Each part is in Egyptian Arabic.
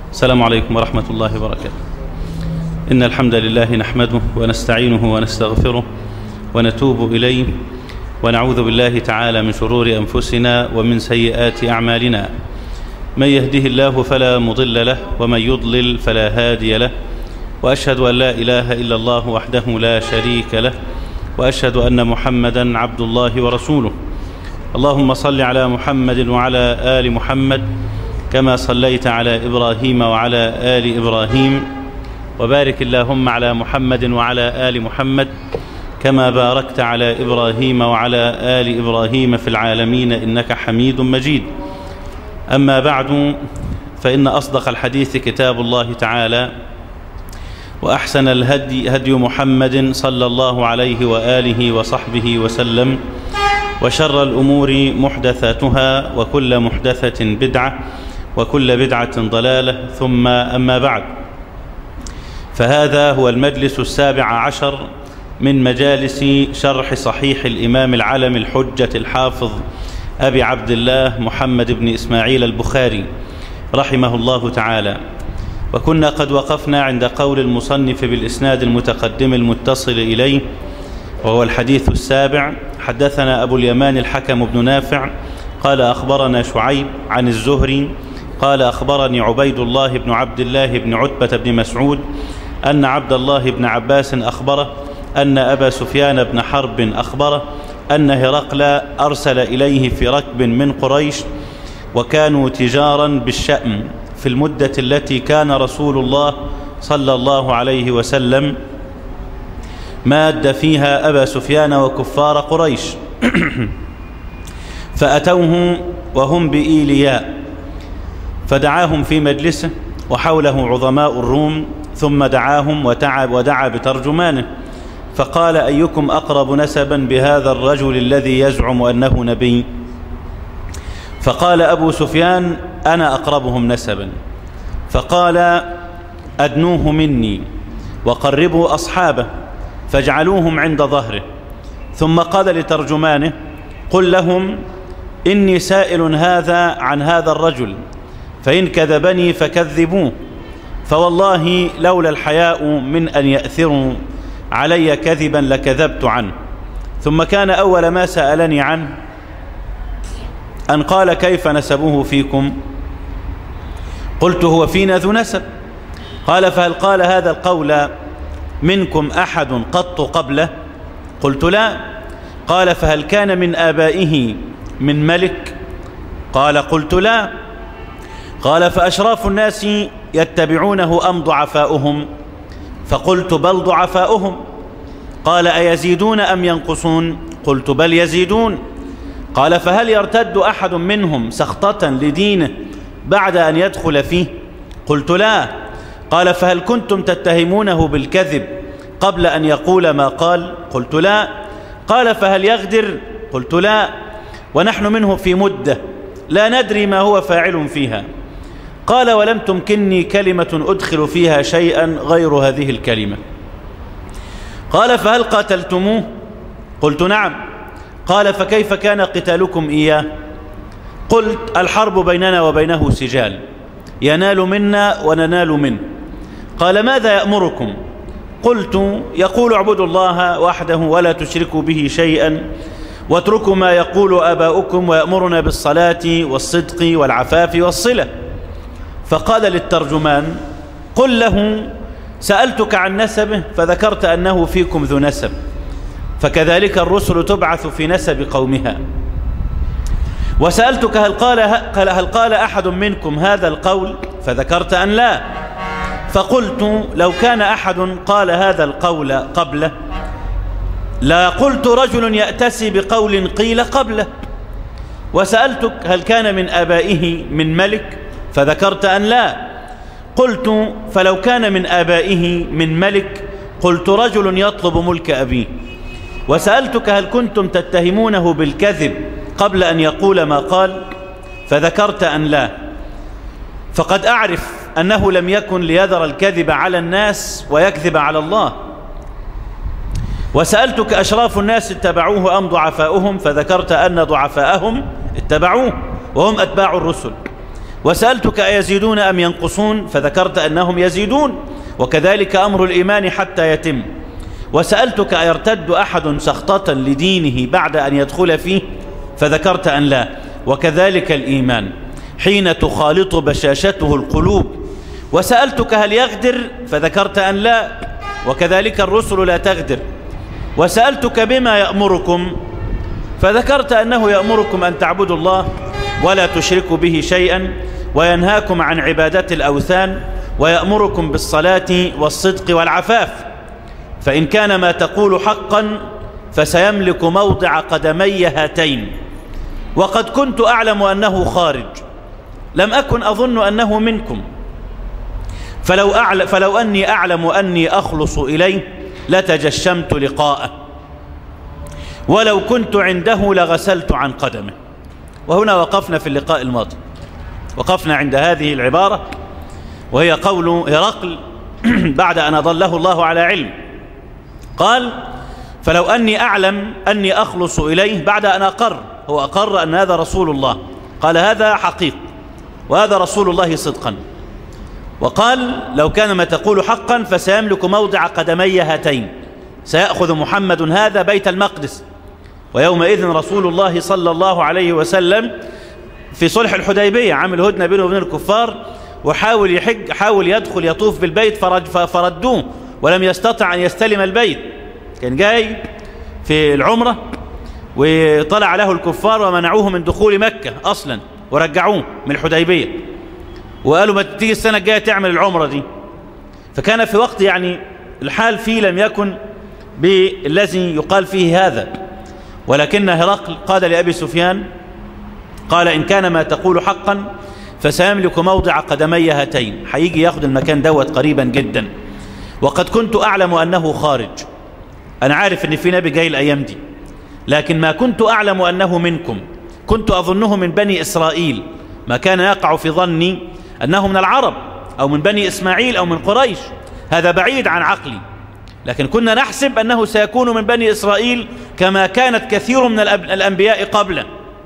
السلام عليكم ورحمة الله وبركاته إن الحمد لله نحمده ونستعينه ونستغفره ونتوب إليه ونعوذ بالله تعالى من شرور أنفسنا ومن سيئات أعمالنا من يهده الله فلا مضل له ومن يضلل فلا هادي له وأشهد أن لا إله إلا الله وحده لا شريك له وأشهد أن محمدا عبد الله ورسوله اللهم صل على محمد وعلى آل محمد كما صليت على إبراهيم وعلى آل إبراهيم وبارك اللهم على محمد وعلى آل محمد كما باركت على إبراهيم وعلى آل إبراهيم في العالمين إنك حميد مجيد أما بعد فإن أصدق الحديث كتاب الله تعالى وأحسن الهدي هدي محمد صلى الله عليه وآله وصحبه وسلم وشر الأمور محدثاتها وكل محدثة بدعة وكل بدعة ضلالة ثم أما بعد فهذا هو المجلس السابع عشر من مجالس شرح صحيح الإمام العلم الحجة الحافظ أبي عبد الله محمد بن إسماعيل البخاري رحمه الله تعالى وكنا قد وقفنا عند قول المصنف بالإسناد المتقدم المتصل إليه وهو الحديث السابع حدثنا أبو اليمان الحكم بن نافع قال أخبرنا شعيب عن الزهري قال أخبرني عبيد الله بن عبد الله بن عتبة بن مسعود أن عبد الله بن عباس أخبره أن أبا سفيان بن حرب أخبره أن هرقل أرسل إليه في ركب من قريش وكانوا تجارا بالشأم في المدة التي كان رسول الله صلى الله عليه وسلم ماد فيها أبا سفيان وكفار قريش فأتوه وهم بإيلياء فدعاهم في مجلسه وحوله عظماء الروم ثم دعاهم وتعب ودعا بترجمانه فقال أيكم أقرب نسبا بهذا الرجل الذي يزعم أنه نبي فقال أبو سفيان أنا أقربهم نسبا فقال أدنوه مني وقربوا أصحابه فاجعلوهم عند ظهره ثم قال لترجمانه قل لهم إني سائل هذا عن هذا الرجل فإن كذبني فكذبوه فوالله لولا الحياء من أن يأثروا علي كذبا لكذبت عنه ثم كان أول ما سألني عنه أن قال كيف نسبوه فيكم قلت هو فينا ذو نسب قال فهل قال هذا القول منكم أحد قط قبله قلت لا قال فهل كان من آبائه من ملك قال قلت لا قال فأشراف الناس يتبعونه أم ضعفاؤهم فقلت بل ضعفاؤهم قال أيزيدون أم ينقصون قلت بل يزيدون قال فهل يرتد أحد منهم سخطة لدينه بعد أن يدخل فيه قلت لا قال فهل كنتم تتهمونه بالكذب قبل أن يقول ما قال قلت لا قال فهل يغدر قلت لا ونحن منه في مدة لا ندري ما هو فاعل فيها قال ولم تمكنني كلمة أدخل فيها شيئا غير هذه الكلمة قال فهل قاتلتموه قلت نعم قال فكيف كان قتالكم إياه قلت الحرب بيننا وبينه سجال ينال منا وننال منه قال ماذا يأمركم قلت يقول اعبدوا الله وحده ولا تشركوا به شيئا واتركوا ما يقول آباؤكم ويأمرنا بالصلاة والصدق والعفاف والصلة فقال للترجمان قل له سألتك عن نسبه فذكرت أنه فيكم ذو نسب فكذلك الرسل تبعث في نسب قومها وسألتك هل قال, هل قال أحد منكم هذا القول فذكرت أن لا فقلت لو كان أحد قال هذا القول قبله لا قلت رجل يأتسي بقول قيل قبله وسألتك هل كان من آبائه من ملك فذكرت أن لا قلت فلو كان من آبائه من ملك قلت رجل يطلب ملك أبيه وسألتك هل كنتم تتهمونه بالكذب قبل أن يقول ما قال فذكرت أن لا فقد أعرف أنه لم يكن ليذر الكذب على الناس ويكذب على الله وسألتك أشراف الناس اتبعوه أم ضعفاؤهم فذكرت أن ضعفاءهم اتبعوه وهم أتباع الرسل وسألتك أيزيدون أم ينقصون فذكرت أنهم يزيدون وكذلك أمر الإيمان حتى يتم وسألتك أيرتد أحد سخطة لدينه بعد أن يدخل فيه فذكرت أن لا وكذلك الإيمان حين تخالط بشاشته القلوب وسألتك هل يغدر فذكرت أن لا وكذلك الرسل لا تغدر وسألتك بما يأمركم فذكرت أنه يأمركم أن تعبدوا الله ولا تشركوا به شيئا وينهاكم عن عبادة الأوثان ويأمركم بالصلاة والصدق والعفاف فإن كان ما تقول حقا فسيملك موضع قدمي هاتين وقد كنت أعلم أنه خارج لم أكن أظن أنه منكم فلو, أعلم فلو أني أعلم أني أخلص إليه لتجشمت لقاءه ولو كنت عنده لغسلت عن قدمه وهنا وقفنا في اللقاء الماضي وقفنا عند هذه العبارة وهي قول هرقل بعد أن أضله الله على علم قال فلو أني أعلم أني أخلص إليه بعد أن أقر هو أقر أن هذا رسول الله قال هذا حقيق وهذا رسول الله صدقا وقال لو كان ما تقول حقا فسيملك موضع قدمي هاتين سيأخذ محمد هذا بيت المقدس ويومئذ رسول الله صلى الله عليه وسلم في صلح الحديبية عمل هدنة بينه وبين الكفار وحاول يحج حاول يدخل يطوف بالبيت فرج فردوه ولم يستطع أن يستلم البيت كان جاي في العمرة وطلع له الكفار ومنعوه من دخول مكة أصلا ورجعوه من الحديبية وقالوا ما تيجي السنة الجاية تعمل العمرة دي فكان في وقت يعني الحال فيه لم يكن بالذي يقال فيه هذا ولكن هرقل قال لأبي سفيان قال إن كان ما تقول حقا فسيملك موضع قدمي هاتين هيجي ياخد المكان دوت قريبا جدا وقد كنت أعلم أنه خارج أنا عارف أن في نبي جاي الأيام دي لكن ما كنت أعلم أنه منكم كنت أظنه من بني إسرائيل ما كان يقع في ظني أنه من العرب أو من بني إسماعيل أو من قريش هذا بعيد عن عقلي لكن كنا نحسب أنه سيكون من بني إسرائيل كما كانت كثير من الأنبياء قبله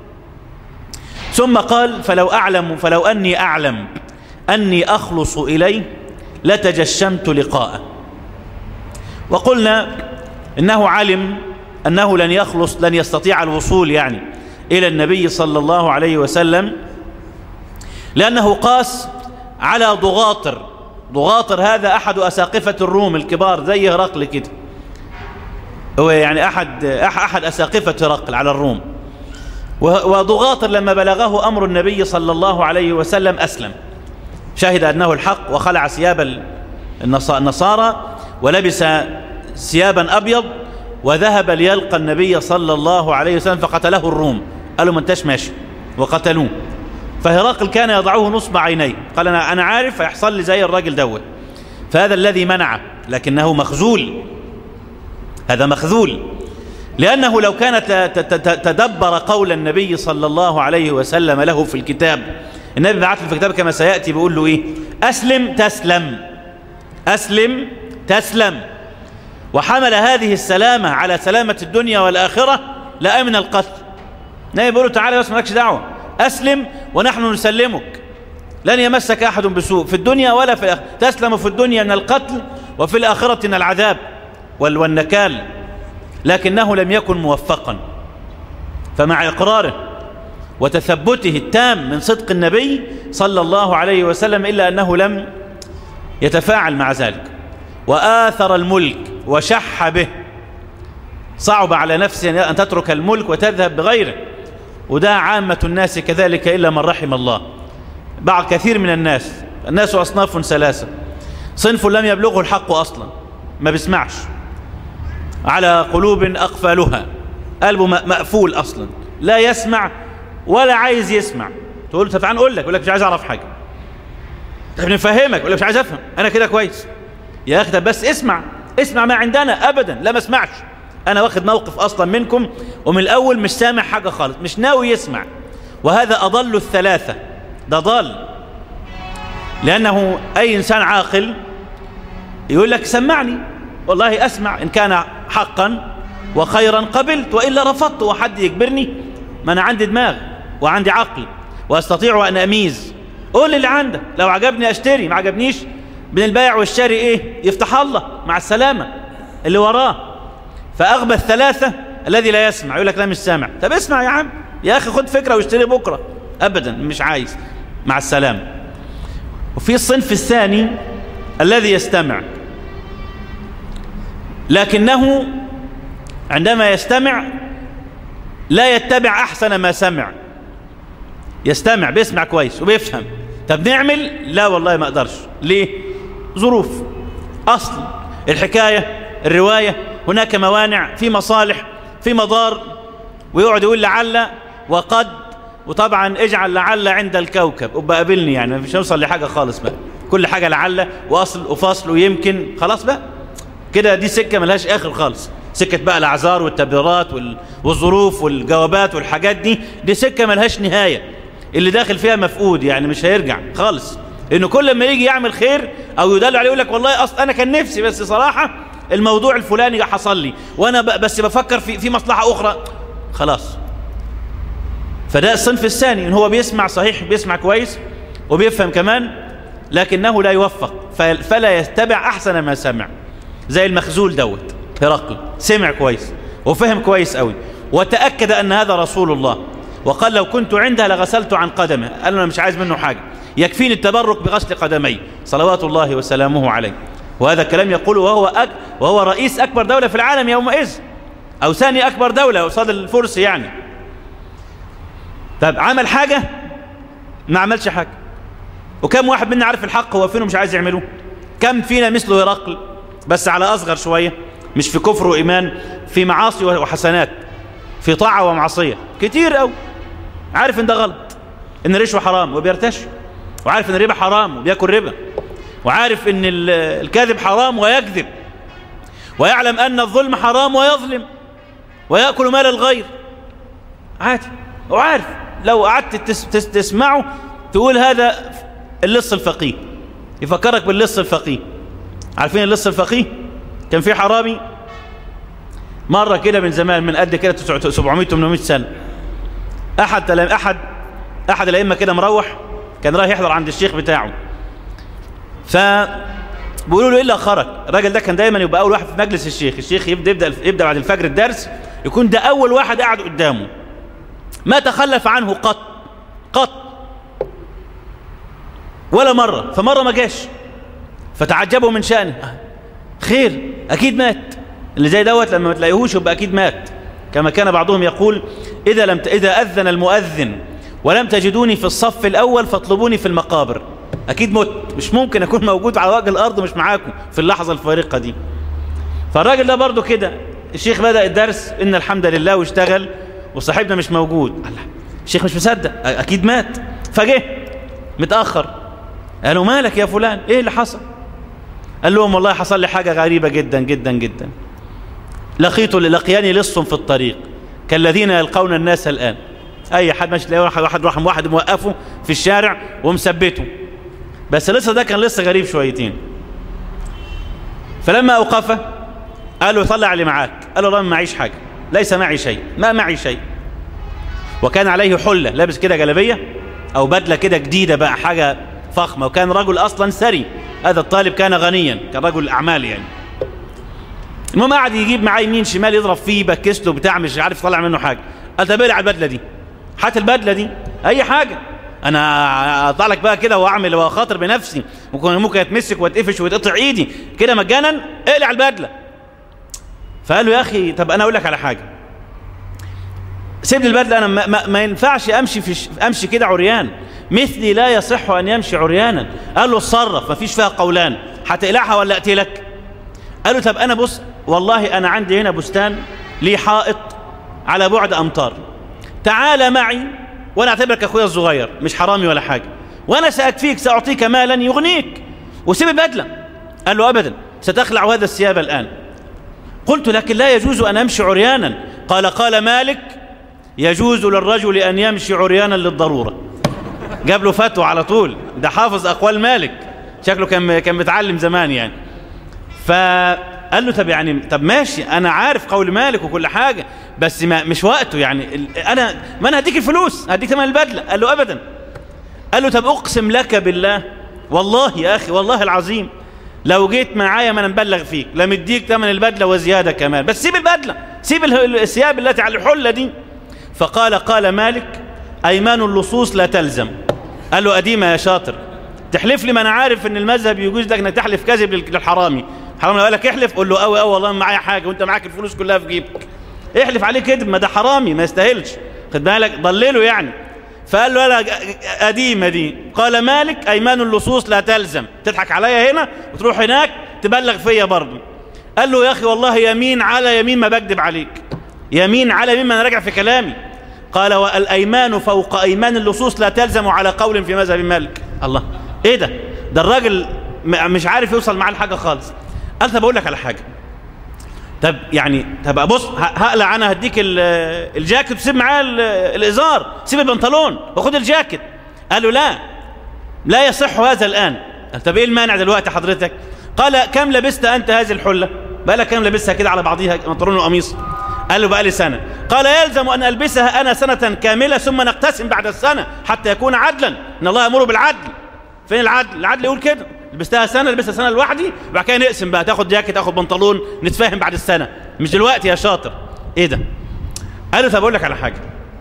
ثم قال فلو أعلم فلو أني أعلم أني أخلص إليه لتجشمت لقاءه وقلنا إنه علم أنه لن يخلص لن يستطيع الوصول يعني إلى النبي صلى الله عليه وسلم لأنه قاس على ضغاطر ضغاطر هذا أحد أساقفة الروم الكبار زي هرقل كده هو يعني أحد, أحد أساقفة هرقل على الروم وضغاطر لما بلغه أمر النبي صلى الله عليه وسلم أسلم شهد أنه الحق وخلع ثياب النصارى ولبس ثيابا أبيض وذهب ليلقى النبي صلى الله عليه وسلم فقتله الروم قالوا ما انتش ماشي وقتلوه فهرقل كان يضعه نصب عينيه قال أنا, أنا عارف هيحصل لي زي الراجل دوت فهذا الذي منعه لكنه مخذول هذا مخذول لأنه لو كان تدبر قول النبي صلى الله عليه وسلم له في الكتاب النبي بعث له في الكتاب كما سيأتي بيقول له إيه أسلم تسلم أسلم تسلم وحمل هذه السلامة على سلامة الدنيا والآخرة لأمن القتل النبي بيقول له تعالى بس مالكش دعوة أسلم ونحن نسلمك لن يمسك أحد بسوء في الدنيا ولا في الآخرة تسلم في الدنيا من القتل وفي الآخرة من العذاب والنكال لكنه لم يكن موفقا فمع إقراره وتثبته التام من صدق النبي صلى الله عليه وسلم إلا أنه لم يتفاعل مع ذلك وآثر الملك وشح به صعب على نفسه أن تترك الملك وتذهب بغيره وده عامة الناس كذلك إلا من رحم الله بعض كثير من الناس الناس أصناف ثلاثة صنف لم يبلغه الحق أصلا ما بيسمعش على قلوب أقفالها قلبه مقفول أصلا لا يسمع ولا عايز يسمع تقول له تعال أقول لك يقول لك مش عايز أعرف حاجة طيب نفهمك يقول لك مش عايز أفهم أنا كده كويس يا أخي بس اسمع اسمع ما عندنا أبدا لا ما اسمعش أنا واخد موقف أصلا منكم ومن الأول مش سامع حاجة خالص مش ناوي يسمع وهذا أضل الثلاثة ده ضال لأنه أي إنسان عاقل يقول لك سمعني والله أسمع إن كان حقا وخيرا قبلت وإلا رفضت وحد يجبرني ما أنا عندي دماغ وعندي عقل وأستطيع أن أميز قول اللي عندك لو عجبني اشتري ما عجبنيش بين البائع والشاري ايه يفتح الله مع السلامة اللي وراه فاغبى الثلاثة الذي لا يسمع يقول لك لا مش سامع طب اسمع يا عم يا اخي خد فكرة واشتري بكرة ابدا مش عايز مع السلامة وفي الصنف الثاني الذي يستمع لكنه عندما يستمع لا يتبع أحسن ما سمع يستمع بيسمع كويس وبيفهم طب نعمل لا والله ما أقدرش ليه ظروف أصل الحكاية الرواية هناك موانع في مصالح في مضار ويقعد يقول لعل وقد وطبعا اجعل لعل عند الكوكب وبقى قابلني يعني مش هنوصل لحاجة خالص بقى كل حاجة لعل وأصل وفصل ويمكن خلاص بقى كده دي سكة ملهاش آخر خالص سكة بقى الأعذار والتبريرات والظروف والجوابات والحاجات دي دي سكة ملهاش نهاية اللي داخل فيها مفقود يعني مش هيرجع خالص إنه كل ما يجي يعمل خير أو يدل عليه يقول لك والله أصلا أنا كان نفسي بس صراحة الموضوع الفلاني حصل لي وأنا بس بفكر في في مصلحة أخرى خلاص فده الصنف الثاني إن هو بيسمع صحيح بيسمع كويس وبيفهم كمان لكنه لا يوفق فلا يتبع أحسن ما سمع زي المخزول دوت هرقل سمع كويس وفهم كويس قوي وتأكد أن هذا رسول الله وقال لو كنت عنده لغسلت عن قدمه قال أنا مش عايز منه حاجة يكفيني التبرك بغسل قدمي صلوات الله وسلامه عليه وهذا الكلام يقول وهو أك وهو رئيس أكبر دولة في العالم يومئذ أو ثاني أكبر دولة قصاد الفرس يعني طب عمل حاجة ما عملش حاجة وكم واحد منا عارف الحق هو فين ومش عايز يعمله كم فينا مثله هرقل بس على أصغر شوية مش في كفر وإيمان في معاصي وحسنات في طاعة ومعصية كتير أو عارف إن ده غلط إن الرشوة حرام وبيرتش وعارف إن الربا حرام وبياكل ربا وعارف إن الكاذب حرام ويكذب ويعلم أن الظلم حرام ويظلم ويأكل مال الغير عادي وعارف لو قعدت تس تسمعه تقول هذا اللص الفقيه يفكرك باللص الفقيه عارفين اللص الفقيه كان في حرامي مرة كده من زمان من قد كده 700 800 سنة أحد أحد أحد الأئمة كده مروح كان رايح يحضر عند الشيخ بتاعه ف بيقولوا له إلا خرج الراجل ده كان دايما يبقى أول واحد في مجلس الشيخ الشيخ يبدأ يبدأ, يبدأ بعد الفجر الدرس يكون ده أول واحد قاعد قدامه ما تخلف عنه قط قط ولا مرة فمرة ما جاش فتعجبوا من شأنه خير أكيد مات اللي زي دوت لما ما تلاقيهوش يبقى أكيد مات كما كان بعضهم يقول إذا, لم ت... إذا أذن المؤذن ولم تجدوني في الصف الأول فاطلبوني في المقابر أكيد مت مش ممكن أكون موجود على وجه الأرض مش معاكم في اللحظة الفارقة دي فالراجل ده برضو كده الشيخ بدأ الدرس إن الحمد لله واشتغل وصاحبنا مش موجود الله الشيخ مش مصدق أكيد مات فجه متأخر قالوا مالك يا فلان إيه اللي حصل قال لهم والله حصل لي حاجة غريبة جدا جدا جدا لقيت لقياني لص في الطريق كالذين يلقون الناس الآن أي حد ماشي تلاقيه واحد واحد راح واحد موقفه في الشارع ومثبته بس لسه ده كان لسه غريب شويتين فلما أوقفه قال له طلع اللي معاك قال له والله ما معيش حاجة ليس معي شيء ما معي شيء وكان عليه حلة لابس كده جلبية أو بدلة كده جديدة بقى حاجة فخمة وكان رجل أصلا ثري هذا الطالب كان غنيا كان رجل أعمال يعني المهم قعد يجيب معاه يمين شمال يضرب فيه يبكس له بتاع مش عارف يطلع منه حاجة قال طب على البدلة دي هات البدلة دي أي حاجة أنا أطلع لك بقى كده وأعمل وأخاطر بنفسي ممكن ممكن أتمسك وأتقفش وتقطع إيدي كده مجانا اقلع البدلة فقال له يا أخي طب أنا أقول لك على حاجة سيب لي البدلة أنا ما, ما, ما ينفعش أمشي في أمشي كده عريان مثلي لا يصح أن يمشي عريانا قال له اتصرف ما فيش فيها قولان هتقلعها ولا أقتلك قال له طب أنا بص والله أنا عندي هنا بستان لي حائط على بعد أمتار تعال معي وأنا أعتبرك أخويا الصغير مش حرامي ولا حاجة وأنا سأكفيك سأعطيك مالا يغنيك وسيب البدلة قال له أبدا ستخلع هذا الثياب الآن قلت لكن لا يجوز أن أمشي عريانا قال قال مالك يجوز للرجل أن يمشي عريانا للضرورة جاب له فتوى على طول ده حافظ أقوال مالك شكله كان كان متعلم زمان يعني فقال له طب يعني طب ماشي أنا عارف قول مالك وكل حاجة بس ما مش وقته يعني أنا ما أنا هديك الفلوس هديك ثمن البدلة قال له أبدا قال له طب أقسم لك بالله والله يا أخي والله العظيم لو جيت معايا ما انا مبلغ فيك لا مديك ثمن البدلة وزيادة كمان بس سيب البدلة سيب الثياب التي على الحلة دي فقال قال مالك أيمان اللصوص لا تلزم قال له قديمة يا شاطر تحلف لي ما انا عارف ان المذهب يجوز لك انك تحلف كذب للحرامي حرامي لو قال لك احلف قول له قوي قوي والله ما معايا حاجه وانت معاك الفلوس كلها في جيبك احلف عليه كذب ما ده حرامي ما يستاهلش خد بالك ضلله يعني فقال له لا قديمه دي قال مالك ايمان اللصوص لا تلزم تضحك عليا هنا وتروح هناك تبلغ فيا برضه قال له يا اخي والله يمين على يمين ما بكذب عليك يمين على يمين ما انا راجع في كلامي قال والايمان فوق ايمان اللصوص لا تلزم على قول في مذهب مالك الله ايه ده ده الراجل مش عارف يوصل معاه لحاجه خالص قال طب اقول لك على حاجه طب يعني طب بص هقلع انا هديك الجاكيت وسيب معاه الازار سيب البنطلون وخد الجاكيت قال له لا لا يصح هذا الان قال طب ايه المانع دلوقتي حضرتك قال كم لبست انت هذه الحله بقى لك كم لبستها كده على بعضيها بنطلون وقميص قال له بقى لي سنه قال يلزم ان البسها انا سنه كامله ثم نقتسم بعد السنه حتى يكون عدلا ان الله يامر بالعدل فين العدل العدل يقول كده لبستها سنه لبستها سنه لوحدي وبعد كده نقسم بقى تاخد جاكيت تاخد بنطلون نتفاهم بعد السنه مش دلوقتي يا شاطر ايه ده قال له طب اقول لك على حاجه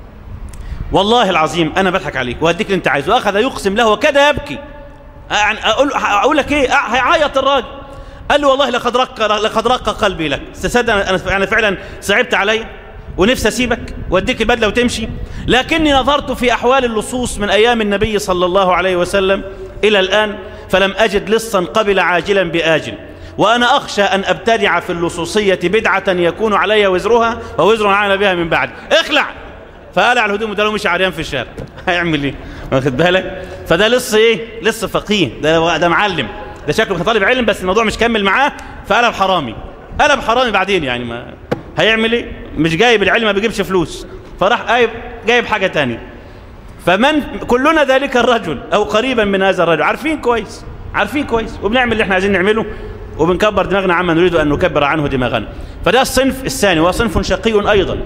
والله العظيم انا بضحك عليك وهديك اللي انت عايزه واخذ يقسم له وكاد يبكي يعني اقول اقول لك ايه هيعيط الراجل قال له والله لقد رق لقد رق قلبي لك تصدق انا انا فعلا صعبت علي ونفسي اسيبك واديك البدله وتمشي لكني نظرت في احوال اللصوص من ايام النبي صلى الله عليه وسلم الى الان فلم اجد لصا قبل عاجلا باجل وانا اخشى ان ابتدع في اللصوصيه بدعه يكون علي وزرها ووزر عمل بها من بعد اخلع فقلع الهدوم وده مش عريان في الشارع هيعمل ايه واخد بالك فده لص ايه لص فقيه ده ده معلم ده شكله كان طالب علم بس الموضوع مش كمل معاه فقلب حرامي قلب حرامي بعدين يعني ما هيعمل ايه مش جايب العلم ما بيجيبش فلوس فراح جايب جايب حاجه تانية فمن كلنا ذلك الرجل او قريبا من هذا الرجل عارفين كويس عارفين كويس وبنعمل اللي احنا عايزين نعمله وبنكبر دماغنا عما نريد ان نكبر عنه دماغنا فده الصنف الثاني وهو صنف شقي ايضا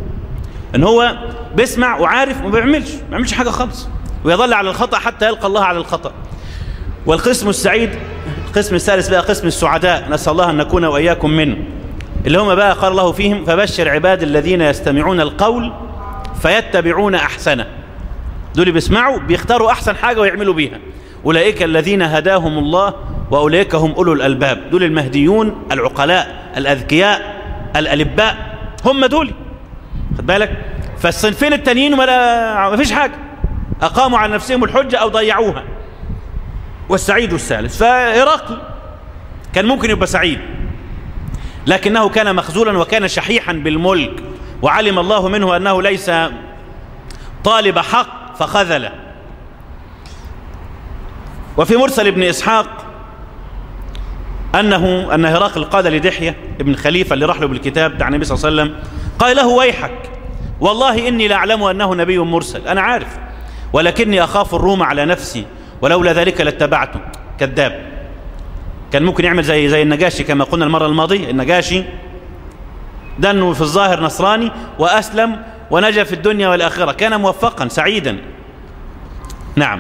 ان هو بيسمع وعارف وما بيعملش ما بيعملش حاجه خالص ويظل على الخطا حتى يلقى الله على الخطا والقسم السعيد القسم الثالث بقى قسم السعداء نسال الله ان نكون واياكم منه اللي هم بقى قال الله فيهم فبشر عباد الذين يستمعون القول فيتبعون احسنه دول بيسمعوا بيختاروا احسن حاجه ويعملوا بيها اولئك الذين هداهم الله واولئك هم اولو الالباب دول المهديون العقلاء الاذكياء الالباء هم دول خد بالك فالصنفين التانيين ما فيش حاجه اقاموا على نفسهم الحجه او ضيعوها والسعيد الثالث فهرقل كان ممكن يبقى سعيد لكنه كان مخزولا وكان شحيحا بالملك وعلم الله منه أنه ليس طالب حق فخذل وفي مرسل ابن إسحاق أنه أن هرقل قال لدحية ابن خليفة اللي راح له بالكتاب بتاع النبي صلى الله عليه وسلم قال له ويحك والله إني لأعلم أنه نبي مرسل أنا عارف ولكني أخاف الروم على نفسي ولولا ذلك لاتبعته كذاب كان ممكن يعمل زي زي النجاشي كما قلنا المرة الماضية النجاشي ده انه في الظاهر نصراني وأسلم ونجا في الدنيا والآخرة كان موفقا سعيدا نعم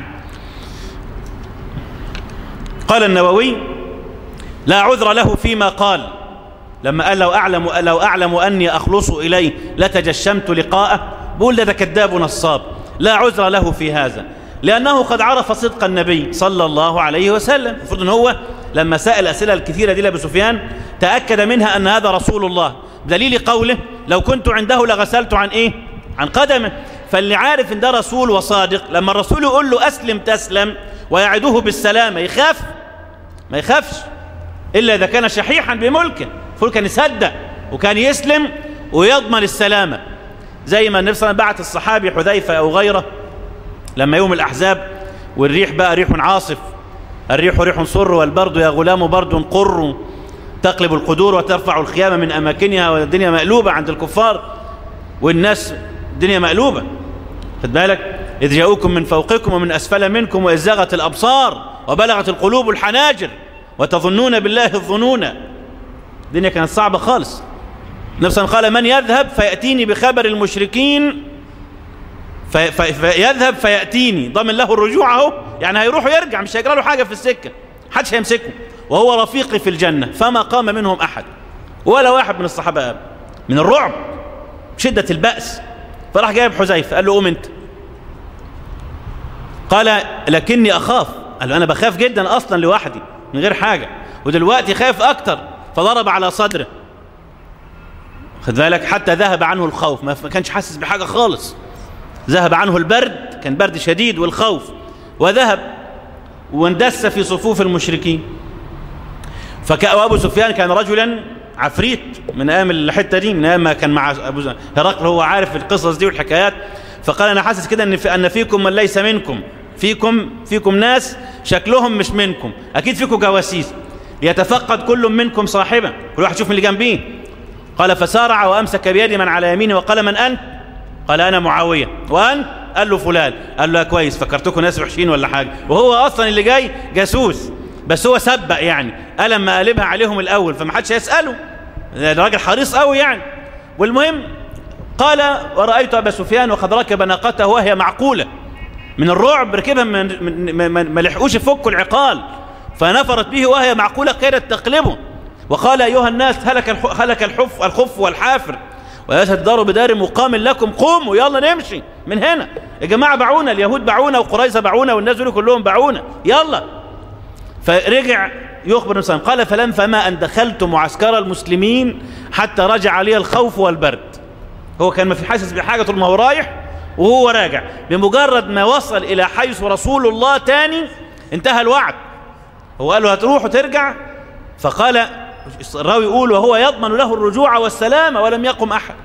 قال النووي لا عذر له فيما قال لما قال لو أعلم, لو أعلم أني أخلص إليه لتجشمت لقاءه بقول ده كذاب نصاب لا عذر له في هذا لأنه قد عرف صدق النبي صلى الله عليه وسلم المفروض ان هو لما سأل الأسئلة الكثيرة دي لأبي سفيان تأكد منها أن هذا رسول الله دليل قوله لو كنت عنده لغسلت عن إيه عن قدمه فاللي عارف ان ده رسول وصادق لما الرسول يقول له أسلم تسلم ويعده بالسلامة يخاف ما يخافش إلا إذا كان شحيحا بملكه فول كان يصدق وكان يسلم ويضمن السلامة زي ما النبي صلى الله عليه وسلم بعت الصحابي حذيفة أو غيره لما يوم الأحزاب والريح بقى ريح عاصف الريح ريح صر والبرد يا غلام برد قر تقلب القدور وترفع الخيام من أماكنها والدنيا مقلوبة عند الكفار والناس الدنيا مقلوبة خد بالك إذ جاءوكم من فوقكم ومن أسفل منكم وإذ زاغت الأبصار وبلغت القلوب الحناجر وتظنون بالله الظنون الدنيا كانت صعبة خالص نفسا قال من يذهب فيأتيني بخبر المشركين في في فيذهب فيأتيني ضمن له الرجوع اهو يعني هيروح ويرجع مش هيجرى له حاجة في السكة محدش هيمسكه وهو رفيقي في الجنة فما قام منهم أحد ولا واحد من الصحابة قام من الرعب شدة البأس فراح جايب حذيفة قال له قوم انت قال لكني أخاف قال له أنا بخاف جدا أصلا لوحدي من غير حاجة ودلوقتي خايف أكتر فضرب على صدره خد بالك حتى ذهب عنه الخوف ما كانش حاسس بحاجة خالص ذهب عنه البرد كان برد شديد والخوف وذهب واندس في صفوف المشركين فأبو سفيان كان رجلا عفريت من ايام الحته دي من ايام ما كان مع ابو هرقل هو عارف القصص دي والحكايات فقال انا حاسس كده ان في ان فيكم من ليس منكم فيكم فيكم ناس شكلهم مش منكم اكيد فيكم جواسيس يتفقد كل منكم صاحبا كل واحد يشوف اللي جنبيه قال فسارع وامسك بيد من على يمينه وقال من انت قال انا معاويه وانت قال له فلان قال له كويس فكرتكم ناس وحشين ولا حاجه وهو اصلا اللي جاي جاسوس بس هو سبق يعني قال ما قلبها عليهم الاول فما حدش هيساله الراجل حريص قوي يعني والمهم قال ورأيت أبا سفيان وقد ركب ناقته وهي معقولة من الرعب ركبها من ما لحقوش يفكوا العقال فنفرت به وهي معقولة كادت تقلبه وقال أيها الناس هلك هلك الحف الخف والحافر وليست الدار بدار مقام لكم قوموا يلا نمشي من هنا يا جماعة باعونا اليهود باعونا وقريظة باعونا والناس دول كلهم باعونا يلا فرجع يخبر النبي قال فلم فما أن دخلت معسكر المسلمين حتى رجع لي الخوف والبرد هو كان ما في حاسس بحاجة طول ما هو رايح وهو راجع بمجرد ما وصل إلى حيث رسول الله تاني انتهى الوعد هو قال له هتروح وترجع فقال الراوي يقول وهو يضمن له الرجوع والسلامة ولم يقم أحد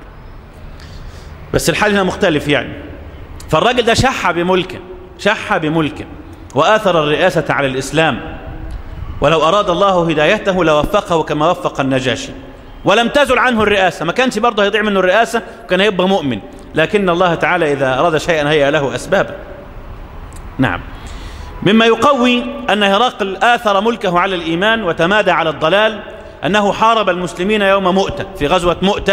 بس الحال هنا مختلف يعني فالراجل ده شح بملكه شح بملكه وآثر الرئاسة على الإسلام ولو أراد الله هدايته لوفقه كما وفق النجاشي ولم تزل عنه الرئاسة ما كانش برضه هيضيع منه الرئاسة وكان هيبقى مؤمن لكن الله تعالى إذا أراد شيئا هيئ له أسبابا نعم مما يقوي أن هرقل آثر ملكه على الإيمان وتمادى على الضلال أنه حارب المسلمين يوم مؤتة في غزوة مؤتة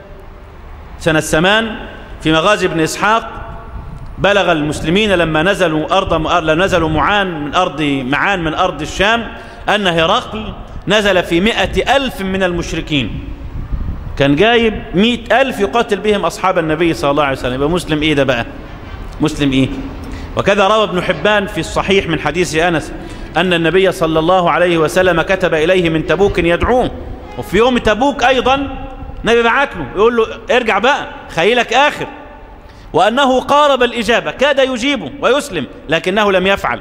سنة سمان في مغازي بن إسحاق بلغ المسلمين لما نزلوا أرض نزلوا معان من أرض معان من أرض الشام أن هرقل نزل في مئة ألف من المشركين كان جايب مئة ألف يقاتل بهم أصحاب النبي صلى الله عليه وسلم يبقى مسلم إيه ده بقى مسلم إيه وكذا روى ابن حبان في الصحيح من حديث أنس أن النبي صلى الله عليه وسلم كتب إليه من تبوك يدعوه وفي يوم تبوك أيضا نبي بعت له يقول له ارجع بقى خيلك آخر وأنه قارب الإجابة كاد يجيبه ويسلم لكنه لم يفعل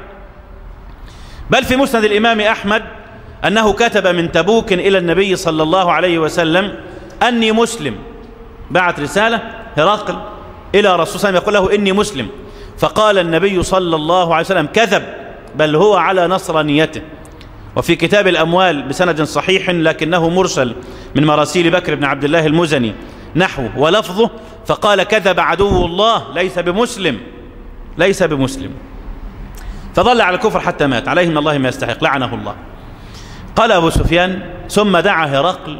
بل في مسند الإمام أحمد أنه كتب من تبوك إلى النبي صلى الله عليه وسلم أني مسلم بعت رسالة هرقل إلى رسول الله يقول له إني مسلم فقال النبي صلى الله عليه وسلم كذب بل هو على نصرانيته وفي كتاب الأموال بسند صحيح لكنه مرسل من مراسيل بكر بن عبد الله المزني نحوه ولفظه فقال كذب عدو الله ليس بمسلم ليس بمسلم فظل على الكفر حتى مات عليه من الله ما يستحق لعنه الله قال أبو سفيان ثم دعا هرقل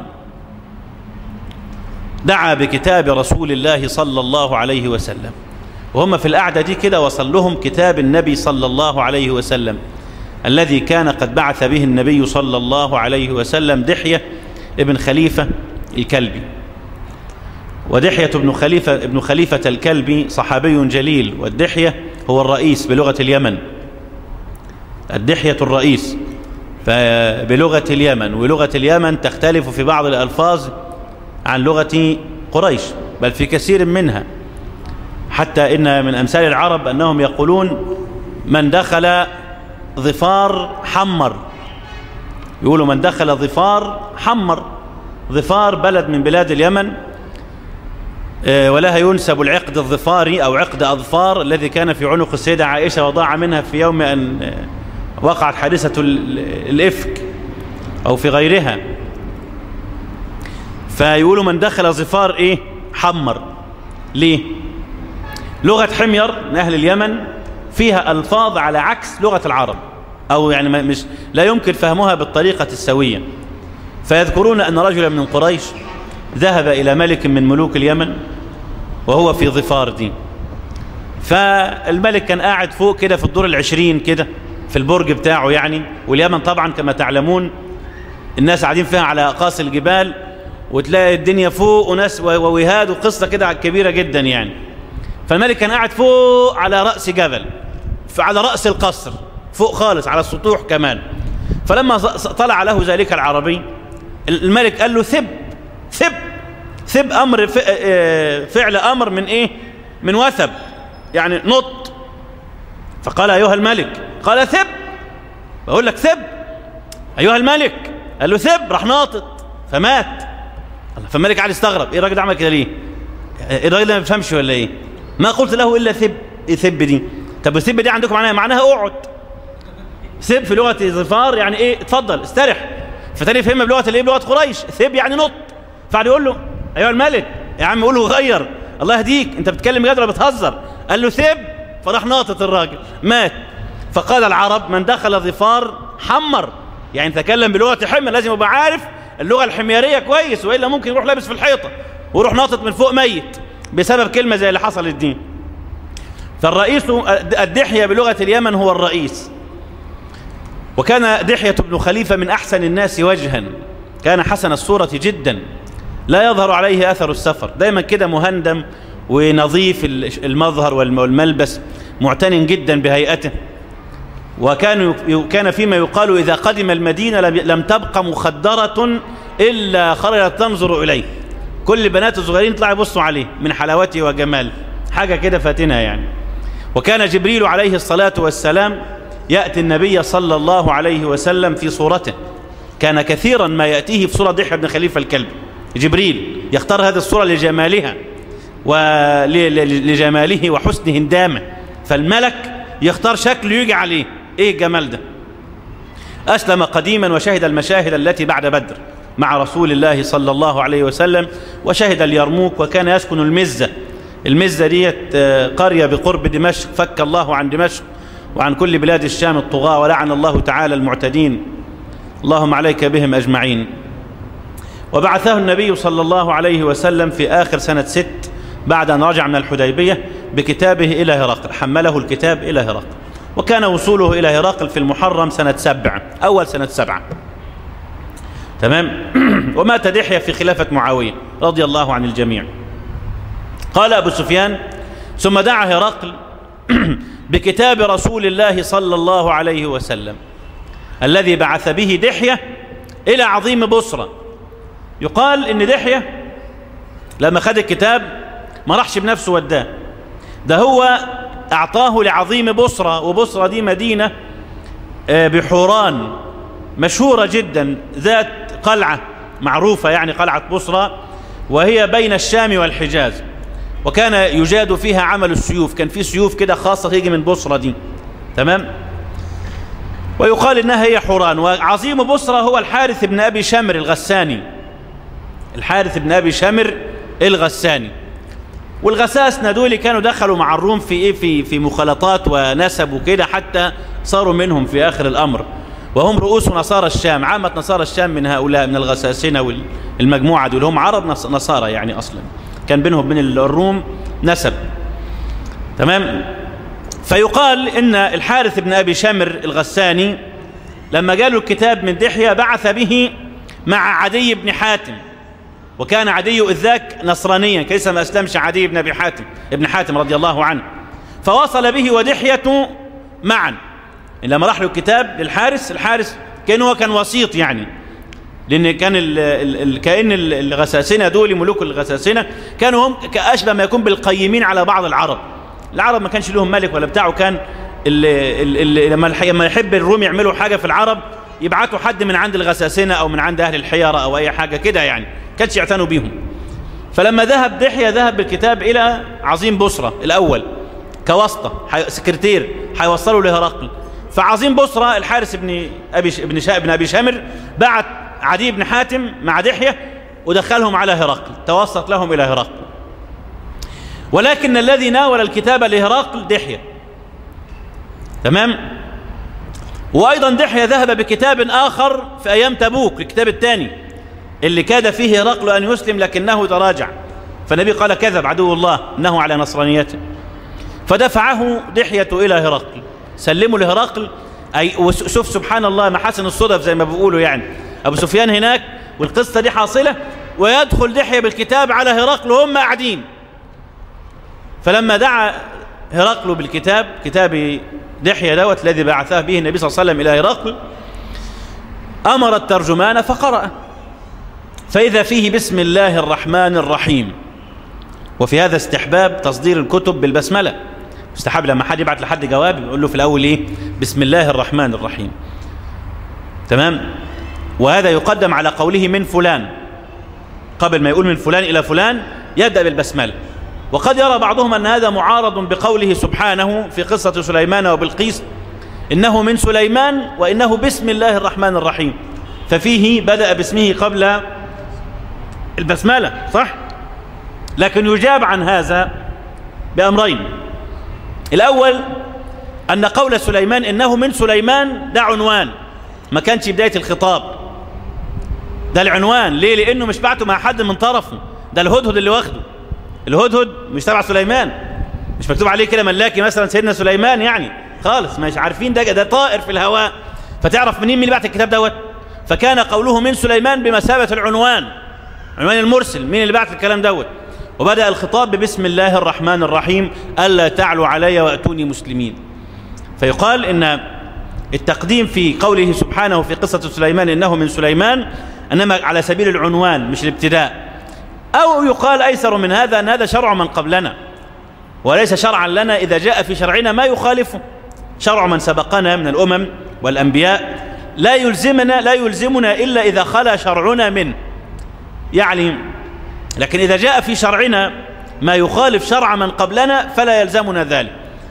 دعا بكتاب رسول الله صلى الله عليه وسلم وهم في القعدة دي كده وصل لهم كتاب النبي صلى الله عليه وسلم الذي كان قد بعث به النبي صلى الله عليه وسلم دحية ابن خليفة الكلبي ودحية ابن خليفة, ابن خليفة الكلبي صحابي جليل والدحية هو الرئيس بلغة اليمن الدحية الرئيس بلغة اليمن ولغة اليمن تختلف في بعض الألفاظ عن لغة قريش بل في كثير منها حتى إن من أمثال العرب أنهم يقولون من دخل ظفار حمر يقولوا من دخل ظفار حمر ظفار بلد من بلاد اليمن آه، ولها ينسب العقد الظفاري أو عقد أظفار الذي كان في عنق السيدة عائشة وضاع منها في يوم أن وقعت حادثة الإفك أو في غيرها فيقولوا من دخل ظفار إيه حمر ليه لغة حمير من أهل اليمن فيها ألفاظ على عكس لغة العرب أو يعني مش لا يمكن فهمها بالطريقة السوية فيذكرون أن رجلا من قريش ذهب إلى ملك من ملوك اليمن وهو في ظفار دين فالملك كان قاعد فوق كده في الدور العشرين كده في البرج بتاعه يعني واليمن طبعا كما تعلمون الناس قاعدين فيها على أقاصي الجبال وتلاقي الدنيا فوق وناس ووهاد وقصة كده كبيرة جدا يعني فالملك كان قاعد فوق على رأس جبل على رأس القصر فوق خالص على السطوح كمان فلما طلع له ذلك العربي الملك قال له ثب ثب ثب أمر فعل أمر من إيه من وثب يعني نط فقال أيها الملك قال ثب بقول لك ثب أيها الملك قال له ثب راح ناطط فمات فالملك قاعد يستغرب ايه الراجل ده عمل كده ليه ايه الراجل ده ما بيفهمش ولا ايه ما قلت له الا ثب ايه ثب دي طب الثب دي عندكم معناها معناها اقعد ثب في لغه ظفار يعني ايه اتفضل استرح فتاني فهمها بلغه الايه بلغه قريش ثب يعني نط فقعد يقول له ايها الملك يا عم قول له غير الله يهديك انت بتتكلم بجد ولا بتهزر قال له ثب فراح ناطط الراجل مات فقال العرب من دخل ظفار حمر يعني تكلم بلغه حمى لازم يبقى عارف اللغه الحميريه كويس والا ممكن يروح لابس في الحيطه ويروح ناطط من فوق ميت بسبب كلمه زي اللي حصلت دي فالرئيس الدحيه بلغه اليمن هو الرئيس وكان دحيه بن خليفه من احسن الناس وجها كان حسن الصوره جدا لا يظهر عليه اثر السفر دايما كده مهندم ونظيف المظهر والملبس معتن جدا بهيئته وكان كان فيما يقال إذا قدم المدينة لم تبقى مخدرة إلا خرجت تنظر إليه كل بنات الصغيرين يطلعوا يبصوا عليه من حلاوته وجماله حاجة كده فاتنة يعني وكان جبريل عليه الصلاة والسلام يأتي النبي صلى الله عليه وسلم في صورته كان كثيرا ما يأتيه في صورة ضحى بن خليفة الكلب جبريل يختار هذه الصورة لجمالها ولجماله وحسن هندامه فالملك يختار شكله يجي عليه ايه الجمال ده أسلم قديما وشهد المشاهد التي بعد بدر مع رسول الله صلى الله عليه وسلم وشهد اليرموك وكان يسكن المزة المزة ديت قرية بقرب دمشق فك الله عن دمشق وعن كل بلاد الشام الطغاة ولعن الله تعالى المعتدين اللهم عليك بهم أجمعين وبعثه النبي صلى الله عليه وسلم في آخر سنة ست بعد أن رجع من الحديبية بكتابه إلى هرقل حمله الكتاب إلى هرقل وكان وصوله إلى هرقل في المحرم سنة سبع أول سنة سبعة تمام ومات دحية في خلافة معاوية رضي الله عن الجميع قال أبو سفيان ثم دعا هرقل بكتاب رسول الله صلى الله عليه وسلم الذي بعث به دحية إلى عظيم بصرة يقال إن دحية لما خد الكتاب ما راحش بنفسه وداه ده هو أعطاه لعظيم بصرة وبصرة دي مدينة بحوران مشهورة جدا ذات قلعة معروفة يعني قلعة بصرة وهي بين الشام والحجاز وكان يجاد فيها عمل السيوف كان في سيوف كده خاصة تيجي من بصرة دي تمام ويقال إنها هي حوران وعظيم بصرة هو الحارث بن أبي شمر الغساني الحارث بن أبي شمر الغساني والغساسنة دول كانوا دخلوا مع الروم في ايه في في مخالطات ونسب وكده حتى صاروا منهم في اخر الامر وهم رؤوس نصارى الشام عامة نصارى الشام من هؤلاء من الغساسنة والمجموعة دول هم عرب نصارى يعني اصلا كان بينهم بين الروم نسب تمام فيقال ان الحارث بن ابي شمر الغساني لما جاله الكتاب من دحية بعث به مع عدي بن حاتم وكان عدي إذ ذاك نصرانيا كيس ما أسلمش عدي بن أبي حاتم ابن حاتم رضي الله عنه فوصل به ودحية معا لما راح له الكتاب للحارس الحارس كان هو كان وسيط يعني لأن كان ال ال ال كأن الغساسنة دول ملوك الغساسنة كانوا هم كأشبه ما يكون بالقيمين على بعض العرب العرب ما كانش لهم ملك ولا بتاعه كان ال ال ال لما يحب الروم يعملوا حاجة في العرب يبعتوا حد من عند الغساسنة أو من عند أهل الحيرة أو أي حاجة كده يعني كانش يعتنوا بيهم فلما ذهب دحية ذهب بالكتاب إلى عظيم بصرة الأول كواسطة سكرتير هيوصله لهرقل فعظيم بصرة الحارس بن أبي بن شا... بن أبي شامر بعت عدي بن حاتم مع دحية ودخلهم على هرقل توسط لهم إلى هرقل ولكن الذي ناول الكتاب لهرقل دحية تمام وأيضا دحية ذهب بكتاب آخر في أيام تبوك الكتاب الثاني اللي كاد فيه هرقل أن يسلم لكنه تراجع فالنبي قال كذب عدو الله إنه على نصرانيته فدفعه دحية إلى هرقل سلموا لهرقل أي وشوف سبحان الله محاسن الصدف زي ما بيقولوا يعني أبو سفيان هناك والقصة دي حاصلة ويدخل دحية بالكتاب على هرقل وهم قاعدين فلما دعا هرقل بالكتاب كتاب دحية دوت الذي بعثه به النبي صلى الله عليه وسلم إلى هرقل أمر الترجمان فقرأ فإذا فيه بسم الله الرحمن الرحيم وفي هذا استحباب تصدير الكتب بالبسملة استحب لما حد يبعت لحد جواب يقول له في الأول إيه بسم الله الرحمن الرحيم تمام وهذا يقدم على قوله من فلان قبل ما يقول من فلان إلى فلان يبدأ بالبسملة وقد يرى بعضهم أن هذا معارض بقوله سبحانه في قصة سليمان وبالقيس إنه من سليمان وإنه بسم الله الرحمن الرحيم ففيه بدأ باسمه قبل البسملة صح؟ لكن يجاب عن هذا بأمرين الأول أن قول سليمان إنه من سليمان ده عنوان ما كانش بداية الخطاب ده العنوان ليه لأنه مش بعته مع حد من طرفه ده الهدهد اللي واخده الهدهد مش تبع سليمان مش مكتوب عليه كده ملاكي مثلا سيدنا سليمان يعني خالص مش عارفين ده ده طائر في الهواء فتعرف منين مين اللي بعت الكتاب دوت فكان قوله من سليمان بمثابة العنوان عنوان المرسل مين اللي بعت الكلام دوت وبدأ الخطاب ببسم الله الرحمن الرحيم ألا تعلوا علي وأتوني مسلمين فيقال إن التقديم في قوله سبحانه في قصة سليمان إنه من سليمان إنما على سبيل العنوان مش الابتداء أو يقال أيسر من هذا أن هذا شرع من قبلنا وليس شرعا لنا إذا جاء في شرعنا ما يخالفه شرع من سبقنا من الأمم والأنبياء لا يلزمنا لا يلزمنا إلا إذا خلا شرعنا منه يعني لكن إذا جاء في شرعنا ما يخالف شرع من قبلنا فلا يلزمنا ذلك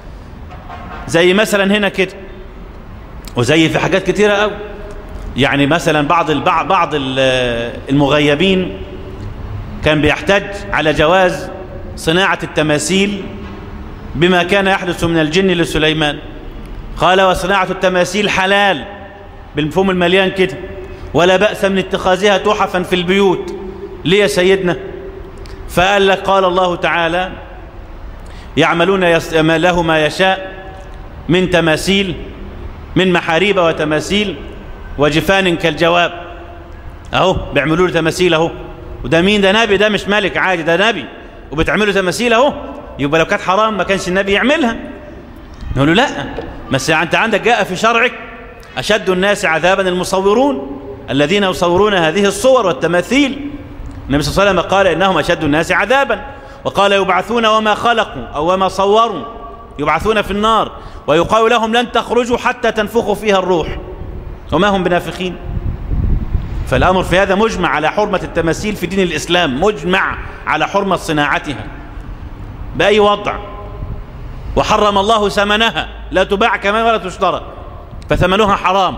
زي مثلا هنا كده وزي في حاجات كتيرة أوي يعني مثلا بعض البعض بعض المغيبين كان بيحتج على جواز صناعة التماثيل بما كان يحدث من الجن لسليمان قال وصناعة التماثيل حلال بالمفهوم المليان كده ولا بأس من اتخاذها تحفا في البيوت ليه يا سيدنا فقال لك قال الله تعالى يعملون له ما يشاء من تماثيل من محاريب وتماثيل وجفان كالجواب اهو بيعملوا له تماثيل اهو وده مين ده نبي ده مش ملك عادي ده نبي وبتعملوا تماثيل اهو يبقى لو كانت حرام ما كانش النبي يعملها نقول له لا بس انت عندك جاء في شرعك اشد الناس عذابا المصورون الذين يصورون هذه الصور والتماثيل النبي صلى الله عليه وسلم قال انهم اشد الناس عذابا وقال يبعثون وما خلقوا او وما صوروا يبعثون في النار ويقال لهم لن تخرجوا حتى تنفخوا فيها الروح وما هم بنافخين فالأمر في هذا مجمع على حرمة التماثيل في دين الإسلام مجمع على حرمة صناعتها بأي وضع وحرم الله ثمنها لا تباع كمان ولا تشترى فثمنها حرام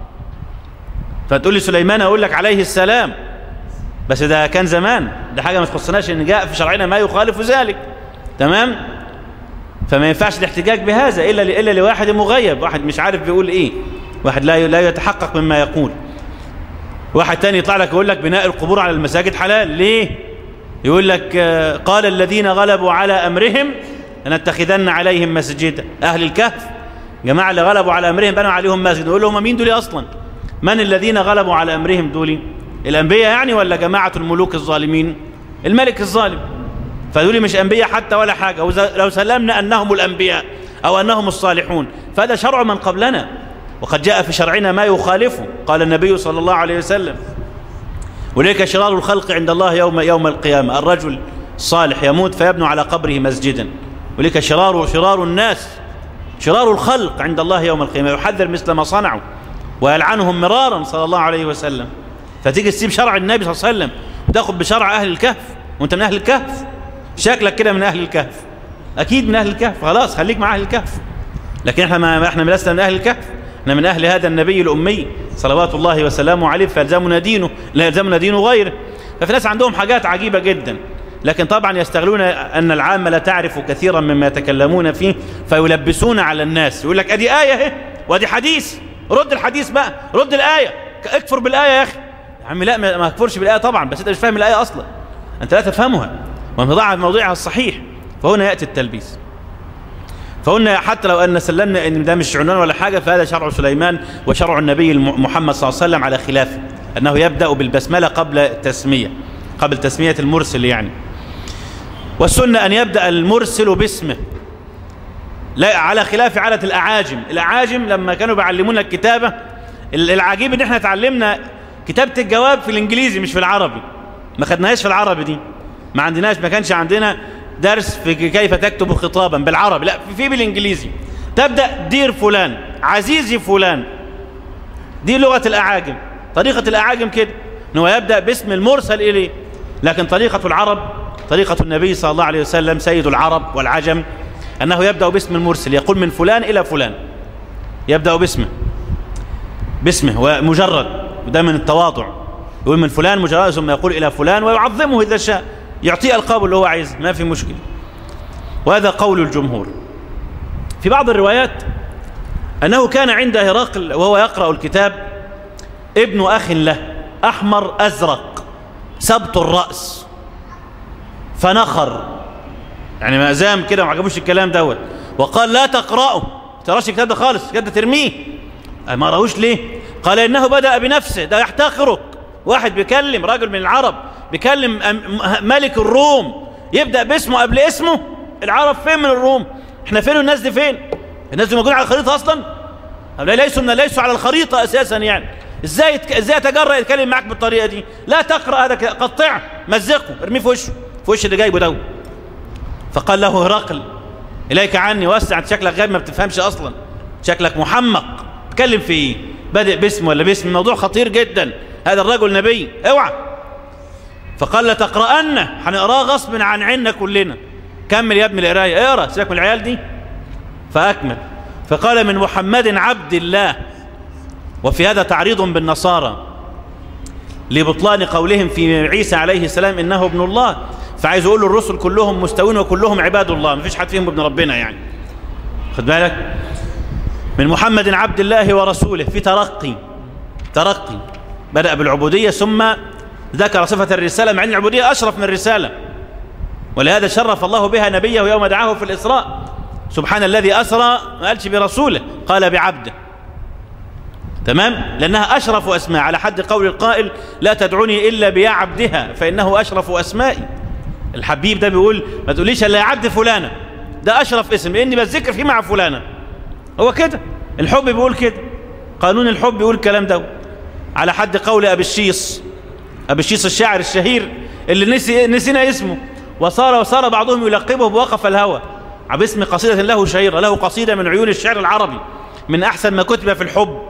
فتقول لي سليمان أقول لك عليه السلام بس ده كان زمان ده حاجة ما تخصناش إن جاء في شرعنا ما يخالف ذلك تمام فما ينفعش الاحتجاج بهذا إلا إلا لواحد مغيب واحد مش عارف بيقول إيه واحد لا لا يتحقق مما يقول واحد تاني يطلع لك يقول لك بناء القبور على المساجد حلال ليه يقول لك قال الذين غلبوا على أمرهم لنتخذن عليهم مسجدا أهل الكهف جماعة اللي غلبوا على أمرهم بنوا عليهم مسجد نقول لهم مين دول أصلا من الذين غلبوا على أمرهم دول الأنبياء يعني ولا جماعة الملوك الظالمين الملك الظالم فدول مش أنبياء حتى ولا حاجة لو سلمنا أنهم الأنبياء أو أنهم الصالحون فهذا شرع من قبلنا وقد جاء في شرعنا ما يخالفه قال النبي صلى الله عليه وسلم وليك شرار الخلق عند الله يوم يوم القيامة الرجل الصالح يموت فيبنى على قبره مسجدا وليك شرار شرار الناس شرار الخلق عند الله يوم القيامة يحذر مثل ما صنعوا ويلعنهم مرارا صلى الله عليه وسلم فتيجي تسيب شرع النبي صلى الله عليه وسلم وتاخد بشرع أهل الكهف وانت من أهل الكهف شكلك كده من أهل الكهف أكيد من أهل الكهف خلاص خليك مع أهل الكهف لكن احنا ما احنا لسنا من أهل الكهف احنا من أهل هذا النبي الأمي صلوات الله وسلامه عليه فيلزمنا دينه لا يلزمنا دينه غيره ففي ناس عندهم حاجات عجيبة جدا لكن طبعا يستغلون أن العامة لا تعرف كثيرا مما يتكلمون فيه فيلبسون على الناس يقول لك أدي آية اهي وأدي حديث رد الحديث بقى رد الآية اكفر بالآية يا أخي يا عم لا ما اكفرش بالآية طبعا بس أنت مش فاهم الآية أصلا أنت لا تفهمها وانضعها في موضوعها الصحيح فهنا يأتي التلبيس فقلنا حتى لو أن سلمنا أن ده مش عنوان ولا حاجة فهذا شرع سليمان وشرع النبي محمد صلى الله عليه وسلم على خلافه أنه يبدأ بالبسملة قبل التسمية قبل تسمية المرسل يعني والسنة أن يبدأ المرسل باسمه لا على خلاف عادة الأعاجم الأعاجم لما كانوا بيعلمونا الكتابة العجيب ان احنا اتعلمنا كتابة الجواب في الانجليزي مش في العربي ما خدناهاش في العربي دي ما عندناش ما كانش عندنا درس في كيف تكتب خطابا بالعربي لا في بالانجليزي تبدأ دير فلان عزيزي فلان دي لغة الأعاجم طريقة الأعاجم كده انه يبدأ باسم المرسل إليه لكن طريقة العرب طريقة النبي صلى الله عليه وسلم سيد العرب والعجم أنه يبدأ باسم المرسل يقول من فلان إلى فلان يبدأ باسمه باسمه ومجرد وده من التواضع يقول من فلان مجرد ثم يقول إلى فلان ويعظمه إذا شاء يعطيه القاب اللي هو عايزه ما في مشكلة وهذا قول الجمهور في بعض الروايات أنه كان عند هرقل وهو يقرأ الكتاب ابن أخ له أحمر أزرق سبط الرأس فنخر يعني ما زام كده ما عجبوش الكلام دوت وقال لا تقرأه تراش الكتاب ده خالص كده ترميه ما راهوش ليه قال إنه بدأ بنفسه ده يحتقرك واحد بيكلم راجل من العرب بيكلم ملك الروم يبدأ باسمه قبل اسمه العرب فين من الروم احنا فين والناس دي فين الناس دي موجودين على الخريطة أصلا ليسوا من ليسوا على الخريطة أساسا يعني ازاي يتك... ازاي يتجرأ يتكلم معاك بالطريقة دي لا تقرأ هذا قطعه مزقه ارميه في وشه في وش اللي جايبه ده فقال له هرقل إليك عني واسع انت شكلك غير ما بتفهمش أصلا شكلك محمق تكلم في ايه بادئ باسم ولا باسم الموضوع خطير جدا هذا الرجل نبي اوعى فقال لا تقرأنه هنقراه غصب عن عنا كلنا كمل يا ابن القرايه اقرا سيبك من العيال دي فأكمل فقال من محمد عبد الله وفي هذا تعريض بالنصارى لبطلان قولهم في عيسى عليه السلام إنه ابن الله فعايز يقول الرسل كلهم مستوين وكلهم عباد الله مفيش حد فيهم ابن ربنا يعني خد بالك من محمد عبد الله ورسوله في ترقي ترقي بدأ بالعبودية ثم ذكر صفة الرسالة مع أن العبودية أشرف من الرسالة ولهذا شرف الله بها نبيه يوم دعاه في الإسراء سبحان الذي أسرى ما قالش برسوله قال بعبده تمام لأنها أشرف أسماء على حد قول القائل لا تدعوني إلا بيا عبدها فإنه أشرف أسمائي الحبيب ده بيقول ما تقوليش إلا يا عبد فلانة ده أشرف اسم لأني بذكر فيه مع فلانة هو كده الحب بيقول كده قانون الحب بيقول الكلام ده على حد قول أبي الشيص أبي الشيص الشاعر الشهير اللي نسي نسينا اسمه وصار وصار بعضهم يلقبه بوقف الهوى باسم قصيدة له شهيرة له قصيدة من عيون الشعر العربي من أحسن ما كتب في الحب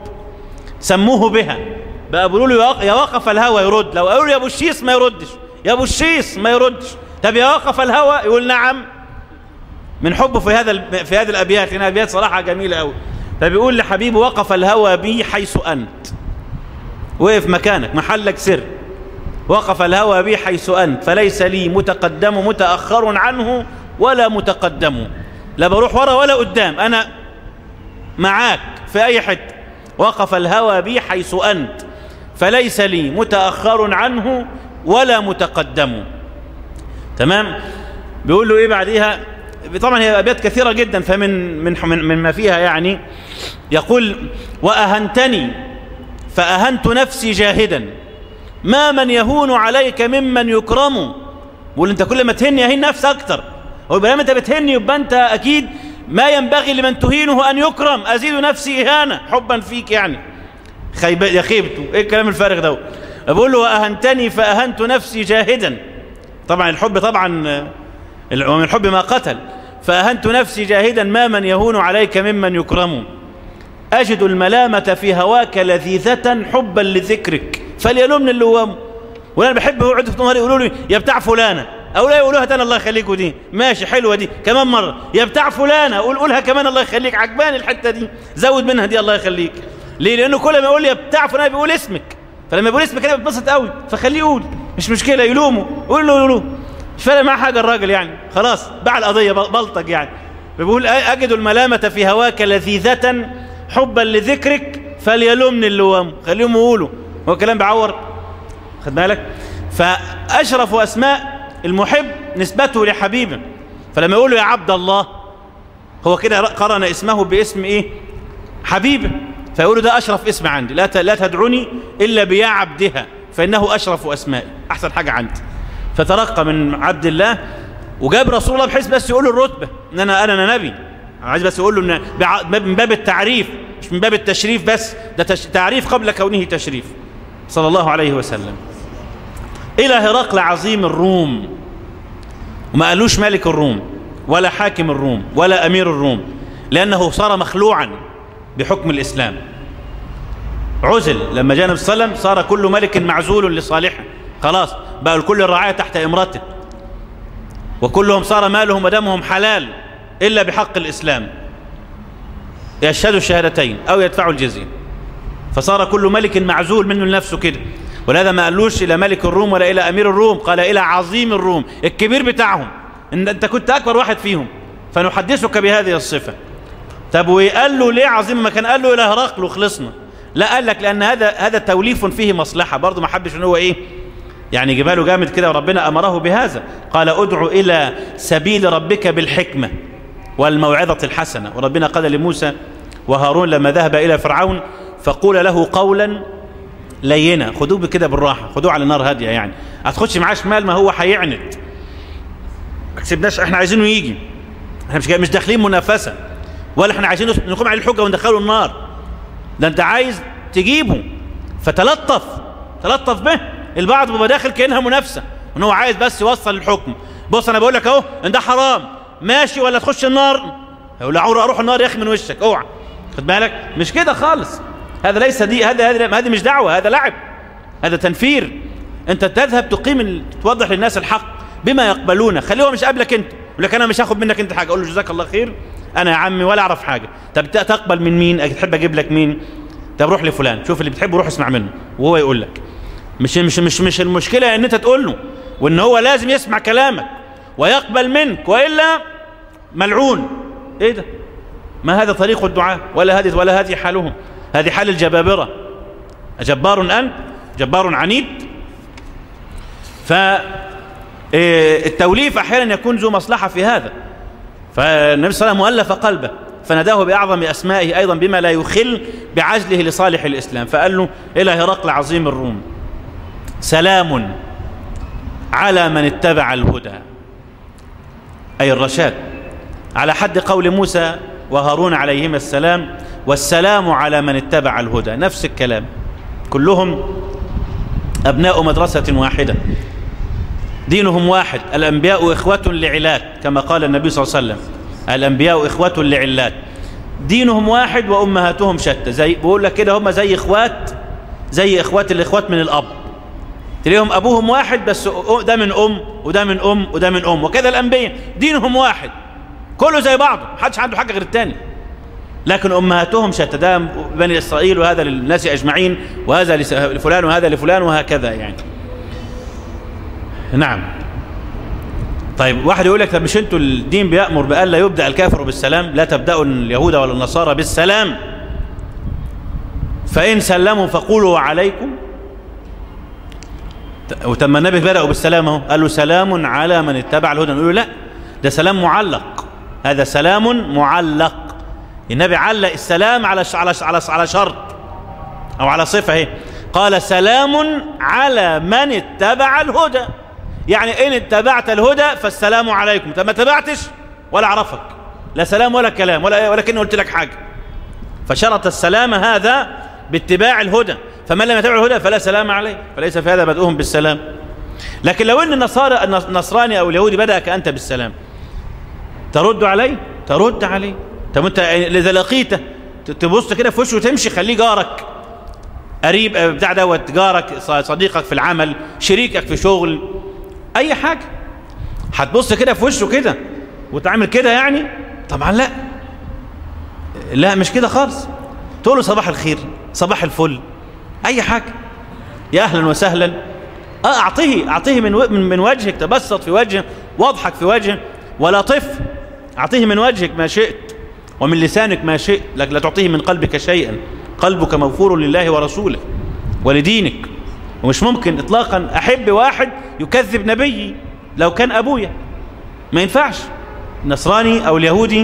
سموه بها بقى بيقولوا له يا وقف الهوى يرد لو قالوا له يا ابو الشيص ما يردش يا ابو الشيص ما يردش طب يا وقف الهوى يقول نعم من حبه في هذا في هذه الابيات لان ابيات صراحه جميله قوي فبيقول لحبيبه وقف الهوى بي حيث انت وقف مكانك محلك سر وقف الهوى بي حيث انت فليس لي متقدم متاخر عنه ولا متقدم لا بروح ورا ولا قدام انا معاك في اي حته وقف الهوى بي حيث أنت فليس لي متأخر عنه ولا متقدم تمام بيقول له إيه بعديها طبعا هي أبيات كثيرة جدا فمن من من مما فيها يعني يقول وأهنتني فأهنت نفسي جاهدا ما من يهون عليك ممن يكرم بيقول انت كل ما تهني يهين نفسك اكتر هو يبقى انت بتهني يبقى انت اكيد ما ينبغي لمن تهينه أن يكرم أزيد نفسي إهانة حبا فيك يعني خيب يا خيبته إيه الكلام الفارغ ده بقول له وأهنتني فأهنت نفسي جاهدا طبعا الحب طبعا ومن الحب ما قتل فأهنت نفسي جاهدا ما من يهون عليك ممن يكرم أجد الملامة في هواك لذيذة حبا لذكرك فليلومني اللوام وانا بحب يقعدوا في نهاري يقولوا لي يا بتاع فلانه او لا يقولوها تاني الله يخليكوا دي ماشي حلوه دي كمان مره يا بتاع فلانه قول قولها كمان الله يخليك عجباني الحته دي زود منها دي الله يخليك ليه لانه كل ما يقول لي يا بتاع فلان بيقول اسمك فلما يقول اسمك انا بتبسط قوي فخليه يقول مش مشكله يلومه قول له يلومه مش فارق معاه حاجه الراجل يعني خلاص باع القضيه بلطج يعني بيقول اجد الملامه في هواك لذيذه حبا لذكرك فليلومني اللوام خليهم يقولوا هو كلام بعور خد بالك فاشرف اسماء المحب نسبته لحبيبه فلما يقول له يا عبد الله هو كده قرن اسمه باسم ايه حبيبه فيقولوا ده اشرف اسم عندي لا لا تدعوني الا بيا عبدها فانه اشرف اسمائي احسن حاجه عندي فترقى من عبد الله وجاب رسول الله بحيث بس يقول له الرتبه ان انا انا, أنا نبي عايز بس يقول له من باب التعريف مش من باب التشريف بس ده تعريف قبل كونه تشريف صلى الله عليه وسلم إلى هرقل عظيم الروم وما قالوش ملك الروم ولا حاكم الروم ولا أمير الروم لأنه صار مخلوعا بحكم الإسلام عزل لما جاء النبي صلى الله عليه وسلم صار كل ملك معزول لصالحه خلاص بقى الكل الرعاية تحت إمرته وكلهم صار مالهم ودمهم حلال إلا بحق الإسلام يشهدوا الشهادتين أو يدفعوا الجزية فصار كل ملك معزول منه لنفسه كده ولهذا ما قالوش إلى ملك الروم ولا إلى أمير الروم قال إلى عظيم الروم الكبير بتاعهم إن أنت كنت أكبر واحد فيهم فنحدثك بهذه الصفة طب وقال له ليه عظيم ما كان قال له إلى هرقل وخلصنا لا قال لك لأن هذا هذا توليف فيه مصلحة برضه ما حبش إن هو إيه يعني جباله جامد كده وربنا أمره بهذا قال ادعو إلى سبيل ربك بالحكمة والموعظة الحسنة وربنا قال لموسى وهارون لما ذهب إلى فرعون فقول له قولا لينا خدوه كده بالراحة خدوه على نار هادية يعني هتخش معاه شمال ما هو هيعند ما سيبناش احنا عايزينه يجي احنا مش مش داخلين منافسة ولا احنا عايزين نقوم عليه الحجة وندخله النار ده انت عايز تجيبه فتلطف تلطف به البعض بيبقى داخل كأنها منافسة ان هو عايز بس يوصل الحكم بص انا بقول لك اهو ان ده حرام ماشي ولا تخش النار يقول له اروح النار يا اخي من وشك اوعى خد بالك مش كده خالص هذا ليس دي هذا هذا هذه مش دعوه هذا لعب هذا تنفير انت تذهب تقيم توضح للناس الحق بما يقبلونه خليه هو مش قابلك انت يقول لك انا مش هاخد منك انت حاجه اقول له جزاك الله خير انا يا عمي ولا اعرف حاجه طب تقبل من مين تحب اجيب لك مين طب روح لفلان شوف اللي بتحبه روح اسمع منه وهو يقول لك مش مش مش مش المشكله ان انت تقول له وان هو لازم يسمع كلامك ويقبل منك والا ملعون ايه ده ما هذا طريق الدعاء ولا هذه ولا هذه حالهم هذه حال الجبابرة جبار أنت جبار عنيد فالتوليف أحيانا يكون ذو مصلحة في هذا فالنبي صلى الله عليه وسلم مؤلف قلبه فناداه بأعظم أسمائه أيضا بما لا يخل بعزله لصالح الإسلام فقال له إلى هرقل عظيم الروم سلام على من اتبع الهدى أي الرشاد على حد قول موسى وهارون عليهما السلام والسلام على من اتبع الهدى نفس الكلام كلهم أبناء مدرسة واحدة دينهم واحد الأنبياء إخوة لعلات كما قال النبي صلى الله عليه وسلم الأنبياء إخوة لعلات دينهم واحد وأمهاتهم شتى زي بقول لك كده هم زي إخوات زي إخوات الإخوات من الأب تلاقيهم أبوهم واحد بس ده من أم وده من أم وده من أم وكذا الأنبياء دينهم واحد كله زي بعضه محدش عنده حاجة غير التاني لكن أمهاتهم شتى ده بني إسرائيل وهذا للناس أجمعين وهذا لفلان وهذا لفلان وهكذا يعني نعم طيب واحد يقول لك طب مش انتوا الدين بيأمر بأن لا يبدأ الكافر بالسلام لا تبدأوا اليهود ولا النصارى بالسلام فإن سلموا فقولوا عليكم وتم النبي بدأوا بالسلام اهو قالوا سلام على من اتبع الهدى نقول لا ده سلام معلق هذا سلام معلق النبي علق السلام على على على على شرط او على صفه اهي قال سلام على من اتبع الهدى يعني ان اتبعت الهدى فالسلام عليكم طب ما تبعتش ولا اعرفك لا سلام ولا كلام ولا ولا كني قلت لك حاجه فشرط السلام هذا باتباع الهدى فمن لم يتبع الهدى فلا سلام عليه فليس في هذا بدؤهم بالسلام لكن لو ان النصارى النصراني او اليهودي بدأك انت بالسلام ترد عليه ترد عليه طب انت اذا لقيته تبص كده في وشه وتمشي خليه جارك قريب بتاع دوت جارك صديقك في العمل شريكك في شغل اي حاجه هتبص كده في وشه كده وتعمل كده يعني طبعا لا لا مش كده خالص تقول له صباح الخير صباح الفل اي حاجه يا اهلا وسهلا اه اعطيه اعطيه من من وجهك تبسط في وجهه واضحك في وجهه ولا طف اعطيه من وجهك ما شئت ومن لسانك ما شئت لكن لا تعطيه من قلبك شيئا قلبك موفور لله ورسوله ولدينك ومش ممكن اطلاقا احب واحد يكذب نبيي لو كان ابويا ما ينفعش النصراني او اليهودي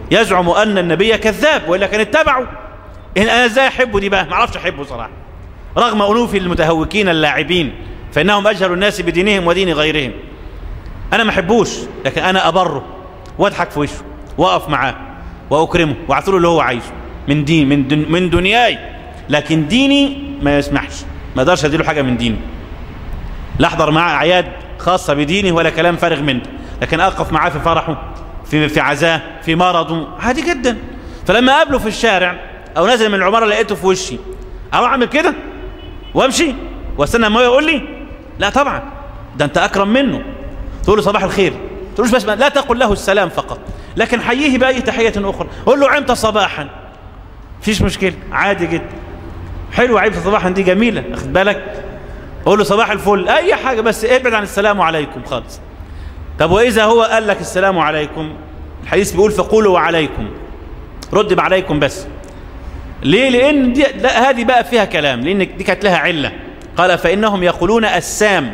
يزعم أن النبي كذاب وإلا كان اتبعوا إن أنا إزاي أحبه دي بقى ما أعرفش أحبه صراحة رغم أنوف المتهوكين اللاعبين فإنهم أجهل الناس بدينهم ودين غيرهم أنا ما أحبوش لكن أنا أبره وأضحك في وشه وأقف معاه وأكرمه وأعطله اللي هو عايزه من دين من, دن من دنياي لكن ديني ما يسمحش ما اقدرش اديله حاجه من ديني لا احضر معاه اعياد خاصه بدينه ولا كلام فارغ منه لكن اقف معاه في فرحه في في عزاه في مرضه عادي جدا فلما اقابله في الشارع او نازل من العماره لقيته في وشي اروح اعمل كده وامشي واستنى ما يقول لي لا طبعا ده انت اكرم منه تقول له صباح الخير تقولوش بس لا تقل له السلام فقط لكن حييه باي تحيه اخرى قول له عمت صباحا فيش مشكله عادي جدا حلو عيب صباحا دي جميله اخد بالك قول له صباح الفل اي حاجه بس ابعد عن السلام عليكم خالص طب واذا هو قال لك السلام عليكم الحديث بيقول فقولوا وعليكم رد بعليكم بس ليه لان دي لا هذه بقى فيها كلام لان دي كانت لها عله قال فانهم يقولون السام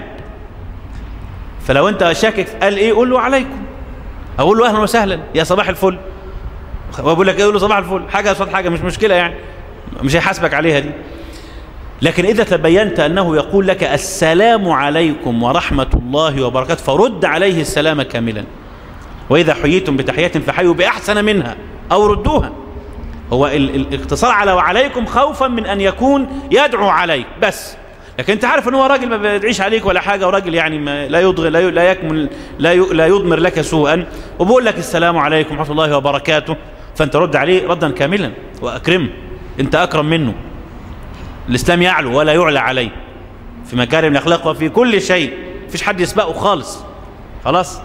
فلو انت شاكك قال ايه قول له عليكم اقول له اهلا وسهلا يا صباح الفل وبقول لك اقول له صباح الفل حاجه قصاد حاجه مش مشكله يعني مش هيحاسبك عليها دي لكن إذا تبينت أنه يقول لك السلام عليكم ورحمة الله وبركاته فرد عليه السلام كاملا وإذا حييتم بتحية فحيوا بأحسن منها أو ردوها هو الاقتصار على وعليكم خوفا من أن يكون يدعو عليك بس لكن انت عارف ان هو راجل ما بيدعيش عليك ولا حاجه وراجل يعني ما لا يضغ لا لا يكمل لا لا يضمر لك سوءا وبقول لك السلام عليكم ورحمه الله وبركاته فانت رد عليه ردا كاملا واكرمه انت اكرم منه الاسلام يعلو ولا يعلى عليه في مكارم الاخلاق وفي كل شيء مفيش حد يسبقه خالص خلاص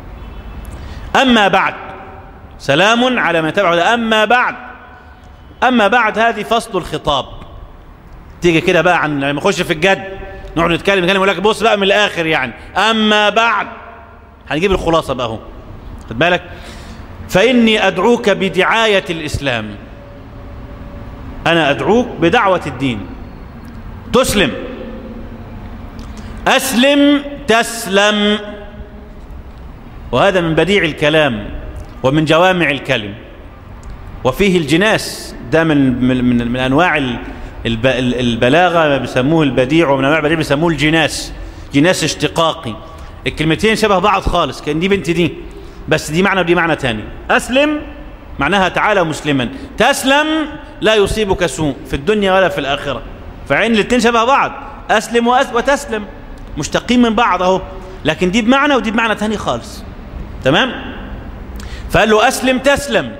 اما بعد سلام على من تبعه اما بعد اما بعد هذه فصل الخطاب تيجي كده بقى عن لما نخش في الجد نقعد نتكلم نتكلم يقول لك بص بقى من الاخر يعني اما بعد هنجيب الخلاصه بقى اهو خد بالك فاني ادعوك بدعايه الاسلام انا ادعوك بدعوه الدين تسلم اسلم تسلم وهذا من بديع الكلام ومن جوامع الكلم وفيه الجناس ده من من من, من انواع البلاغه بيسموه البديع ومن انواع البديع بيسموه الجناس جناس اشتقاقي الكلمتين شبه بعض خالص كان دي بنت دي بس دي معنى ودي معنى تاني اسلم معناها تعالى مسلما تسلم لا يصيبك سوء في الدنيا ولا في الاخره فعين الاثنين شبه بعض اسلم وتسلم مشتقين من بعض اهو لكن دي بمعنى ودي بمعنى تاني خالص تمام فقال له اسلم تسلم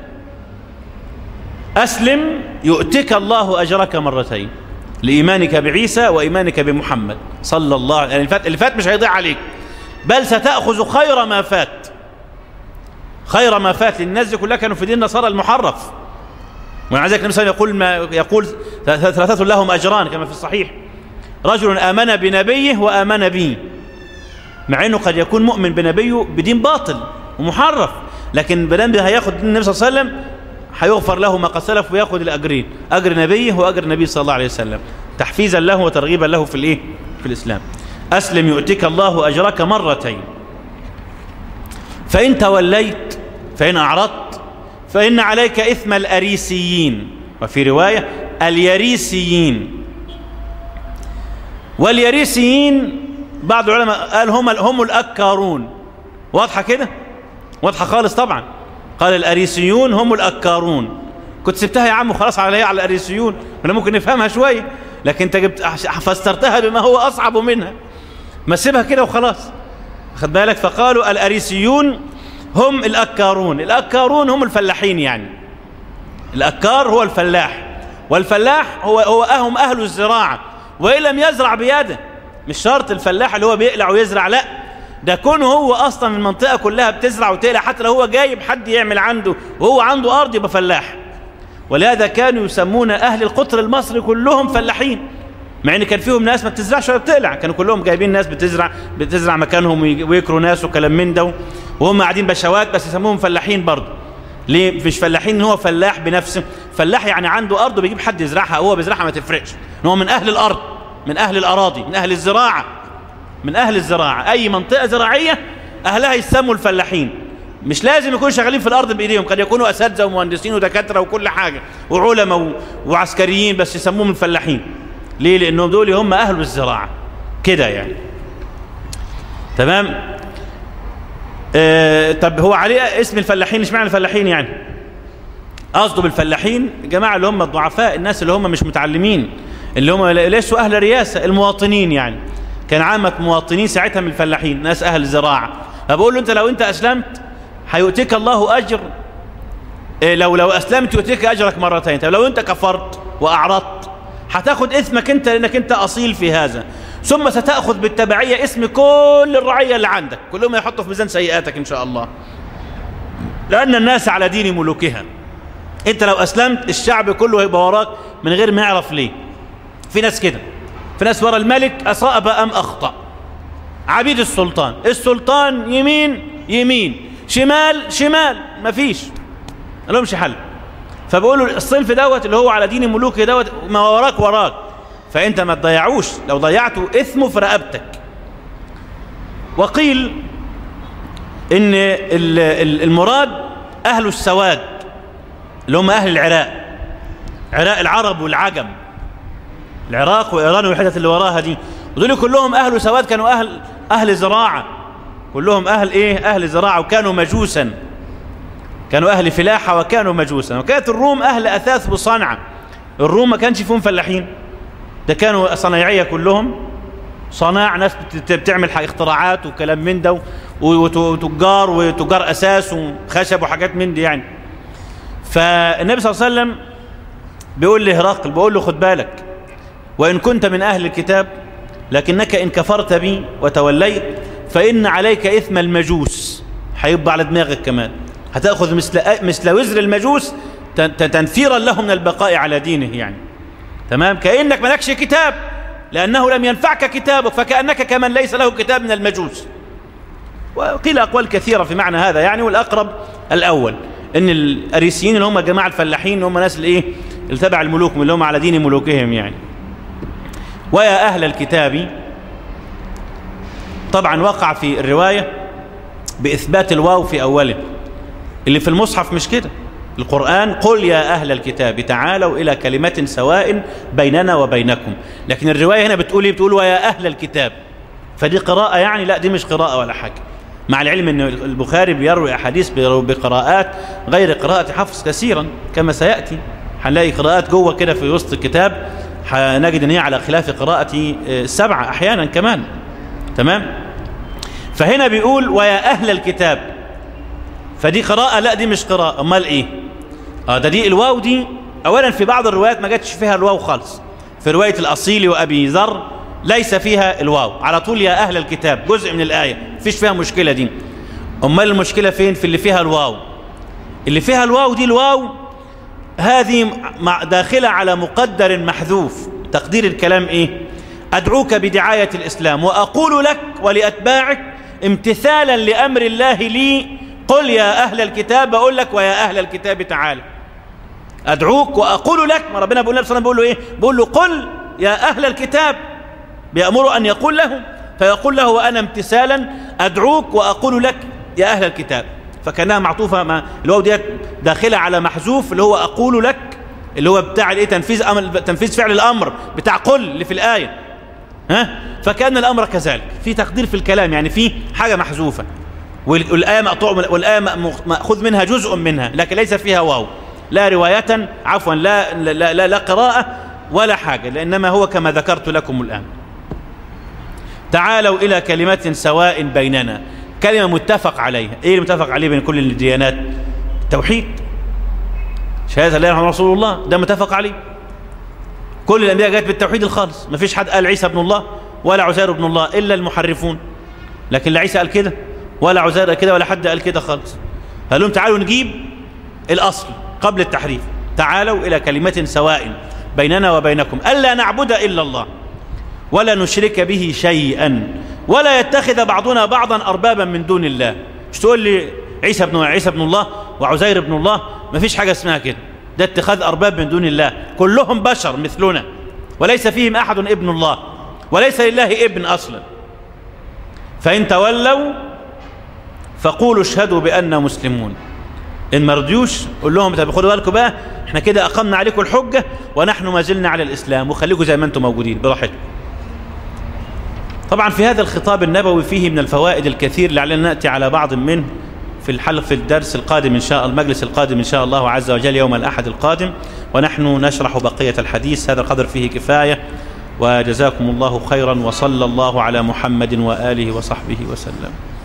أسلم يؤتك الله أجرك مرتين لإيمانك بعيسى وإيمانك بمحمد صلى الله عليه يعني اللي فات مش هيضيع عليك بل ستأخذ خير ما فات خير ما فات للناس دي كلها كانوا في دين النصارى المحرف ومع ذلك النبي صلى الله عليه وسلم يقول ما يقول ثلاثة لهم أجران كما في الصحيح رجل آمن بنبيه وآمن بي مع أنه قد يكون مؤمن بنبيه بدين باطل ومحرف لكن بنبي هياخد دين النبي صلى الله عليه وسلم هيغفر له ما قد سلف وياخذ الاجرين اجر نبيه واجر النبي صلى الله عليه وسلم تحفيزا له وترغيبا له في الايه في الاسلام اسلم يؤتك الله اجرك مرتين فان توليت فان اعرضت فان عليك اثم الاريسيين وفي روايه اليريسيين واليريسيين بعض العلماء قال هم هم الاكارون واضحه كده واضحه خالص طبعا قال الأريسيون هم الأكارون كنت سبتها يا عم وخلاص على على الأريسيون أنا ممكن نفهمها شوية لكن أنت جبت فسرتها بما هو أصعب منها ما سيبها كده وخلاص خد بالك فقالوا الأريسيون هم الأكارون الأكارون هم الفلاحين يعني الأكار هو الفلاح والفلاح هو هو أهم أهل الزراعة وإن لم يزرع بيده مش شرط الفلاح اللي هو بيقلع ويزرع لا ده كونه هو اصلا المنطقه كلها بتزرع وتقلع حتى لو هو جايب حد يعمل عنده وهو عنده ارض يبقى فلاح ولهذا كانوا يسمون اهل القطر المصري كلهم فلاحين مع ان كان فيهم ناس ما بتزرعش ولا بتقلع كانوا كلهم جايبين ناس بتزرع بتزرع مكانهم ويكروا ناس وكلام من ده وهم قاعدين بشوات بس يسموهم فلاحين برضه ليه مش فلاحين ان هو فلاح بنفسه فلاح يعني عنده ارض بيجيب حد يزرعها هو بيزرعها ما تفرقش ان هو من اهل الارض من اهل الاراضي من اهل الزراعه من أهل الزراعة أي منطقة زراعية أهلها يسموا الفلاحين مش لازم يكونوا شغالين في الارض بايديهم قد يكونوا اساتذه ومهندسين ودكاتره وكل حاجه وعلماء وعسكريين بس يسموهم الفلاحين ليه لانهم دول هم اهل الزراعه كده يعني تمام آه طب هو عليه اسم الفلاحين ايش معنى الفلاحين يعني قصده بالفلاحين الجماعه اللي هم الضعفاء الناس اللي هم مش متعلمين اللي هم ليسوا اهل رياسه المواطنين يعني كان عامه مواطنين ساعتها من الفلاحين ناس اهل زراعه فبقول له انت لو انت اسلمت هيؤتيك الله اجر إيه لو لو اسلمت يؤتيك اجرك مرتين طب لو انت كفرت واعرضت هتاخد اسمك انت لانك انت اصيل في هذا ثم ستاخذ بالتبعيه اسم كل الرعيه اللي عندك كلهم يحطوا في ميزان سيئاتك ان شاء الله لان الناس على دين ملوكها انت لو اسلمت الشعب كله هيبقى وراك من غير ما يعرف ليه في ناس كده في ناس ورا الملك اصاب ام اخطا عبيد السلطان السلطان يمين يمين شمال شمال مفيش ما لهمش حل فبقولوا الصنف دوت اللي هو على دين ملوكه دوت ما وراك وراك فانت ما تضيعوش لو ضيعته اثمه في رقبتك وقيل ان المراد اهل السواد اللي هم اهل العراق عراق العرب والعجم العراق وايران والحتت اللي وراها دي ودول كلهم اهل سواد كانوا اهل اهل زراعه كلهم اهل ايه اهل زراعه وكانوا مجوسا كانوا اهل فلاحه وكانوا مجوسا وكانت الروم اهل اثاث وصنعه الروم ما كانش فيهم فلاحين ده كانوا صنايعيه كلهم صناع ناس بتعمل اختراعات وكلام من ده وتجار وتجار اساس وخشب وحاجات من دي يعني فالنبي صلى الله عليه وسلم بيقول لهرقل بيقول له خد بالك وإن كنت من أهل الكتاب لكنك إن كفرت بي وتوليت فإن عليك إثم المجوس هيبقى على دماغك كمان هتأخذ مثل, مثل وزر المجوس تنفيرا له من البقاء على دينه يعني تمام كأنك ملكش كتاب لأنه لم ينفعك كتابك فكأنك كمن ليس له كتاب من المجوس وقيل أقوال كثيرة في معنى هذا يعني والأقرب الأول ان الاريسيين اللي هم جماعه الفلاحين اللي هم ناس الايه اللي تبع الملوك اللي هم على دين ملوكهم يعني ويا اهل الكتاب طبعا وقع في الروايه باثبات الواو في اوله اللي في المصحف مش كده القرآن قل يا أهل الكتاب تعالوا إلى كلمة سواء بيننا وبينكم لكن الرواية هنا بتقول إيه بتقول ويا أهل الكتاب فدي قراءة يعني لا دي مش قراءة ولا حاجة مع العلم أن البخاري بيروي أحاديث بقراءات غير قراءة حفص كثيرا كما سيأتي هنلاقي قراءات جوه كده في وسط الكتاب هنجد أن هي على خلاف قراءة السبعة أحيانا كمان تمام فهنا بيقول ويا أهل الكتاب فدي قراءة لا دي مش قراءة أمال إيه آه ده دي الواو دي أولا في بعض الروايات ما جاتش فيها الواو خالص في رواية الأصيل وأبي ذر ليس فيها الواو على طول يا أهل الكتاب جزء من الآية فيش فيها مشكلة دي أمال المشكلة فين في اللي فيها الواو اللي فيها الواو دي الواو هذه داخلة على مقدر محذوف تقدير الكلام إيه أدعوك بدعاية الإسلام وأقول لك ولأتباعك امتثالا لأمر الله لي قل يا أهل الكتاب أقول لك ويا أهل الكتاب تعالى أدعوك وأقول لك ما ربنا بيقول لنا بيقول له إيه بيقول له قل يا أهل الكتاب بيأمره أن يقول له فيقول له وأنا امتثالا أدعوك وأقول لك يا أهل الكتاب فكانها معطوفة ما الواو ديت داخلة على محذوف اللي هو أقول لك اللي هو بتاع الايه تنفيذ أمر تنفيذ فعل الأمر بتاع قل اللي في الآية ها فكان الأمر كذلك في تقدير في الكلام يعني في حاجة محذوفة والآية مقطوع والآية مأخوذ منها جزء منها لكن ليس فيها واو لا رواية عفوا لا لا, لا, لا قراءة ولا حاجة لإنما هو كما ذكرت لكم الآن تعالوا إلى كلمة سواء بيننا كلمة متفق عليها إيه المتفق عليه بين كل الديانات توحيد شهادة لا إله رسول الله ده متفق عليه كل الأنبياء جاءت بالتوحيد الخالص ما فيش حد قال عيسى ابن الله ولا عزير ابن الله إلا المحرفون لكن لا عيسى قال كده ولا عزير قال كده ولا حد قال كده خالص قال لهم تعالوا نجيب الأصل قبل التحريف تعالوا إلى كلمة سواء بيننا وبينكم ألا نعبد إلا الله ولا نشرك به شيئا ولا يتخذ بعضنا بعضا أربابا من دون الله مش تقول لي عيسى ابن عيسى ابن الله وعزير ابن الله ما فيش حاجة اسمها كده ده اتخاذ أرباب من دون الله كلهم بشر مثلنا وليس فيهم أحد ابن الله وليس لله ابن أصلا فإن تولوا فقولوا اشهدوا بأننا مسلمون إن ما رضيوش قول لهم طب خدوا بالكم بقى احنا كده أقمنا عليكم الحجة ونحن ما زلنا على الإسلام وخليكم زي ما انتم موجودين براحتكم طبعا في هذا الخطاب النبوي فيه من الفوائد الكثير لعلنا نأتي على بعض منه في الحلقة في الدرس القادم إن شاء المجلس القادم إن شاء الله عز وجل يوم الأحد القادم ونحن نشرح بقية الحديث هذا القدر فيه كفاية وجزاكم الله خيرا وصلى الله على محمد وآله وصحبه وسلم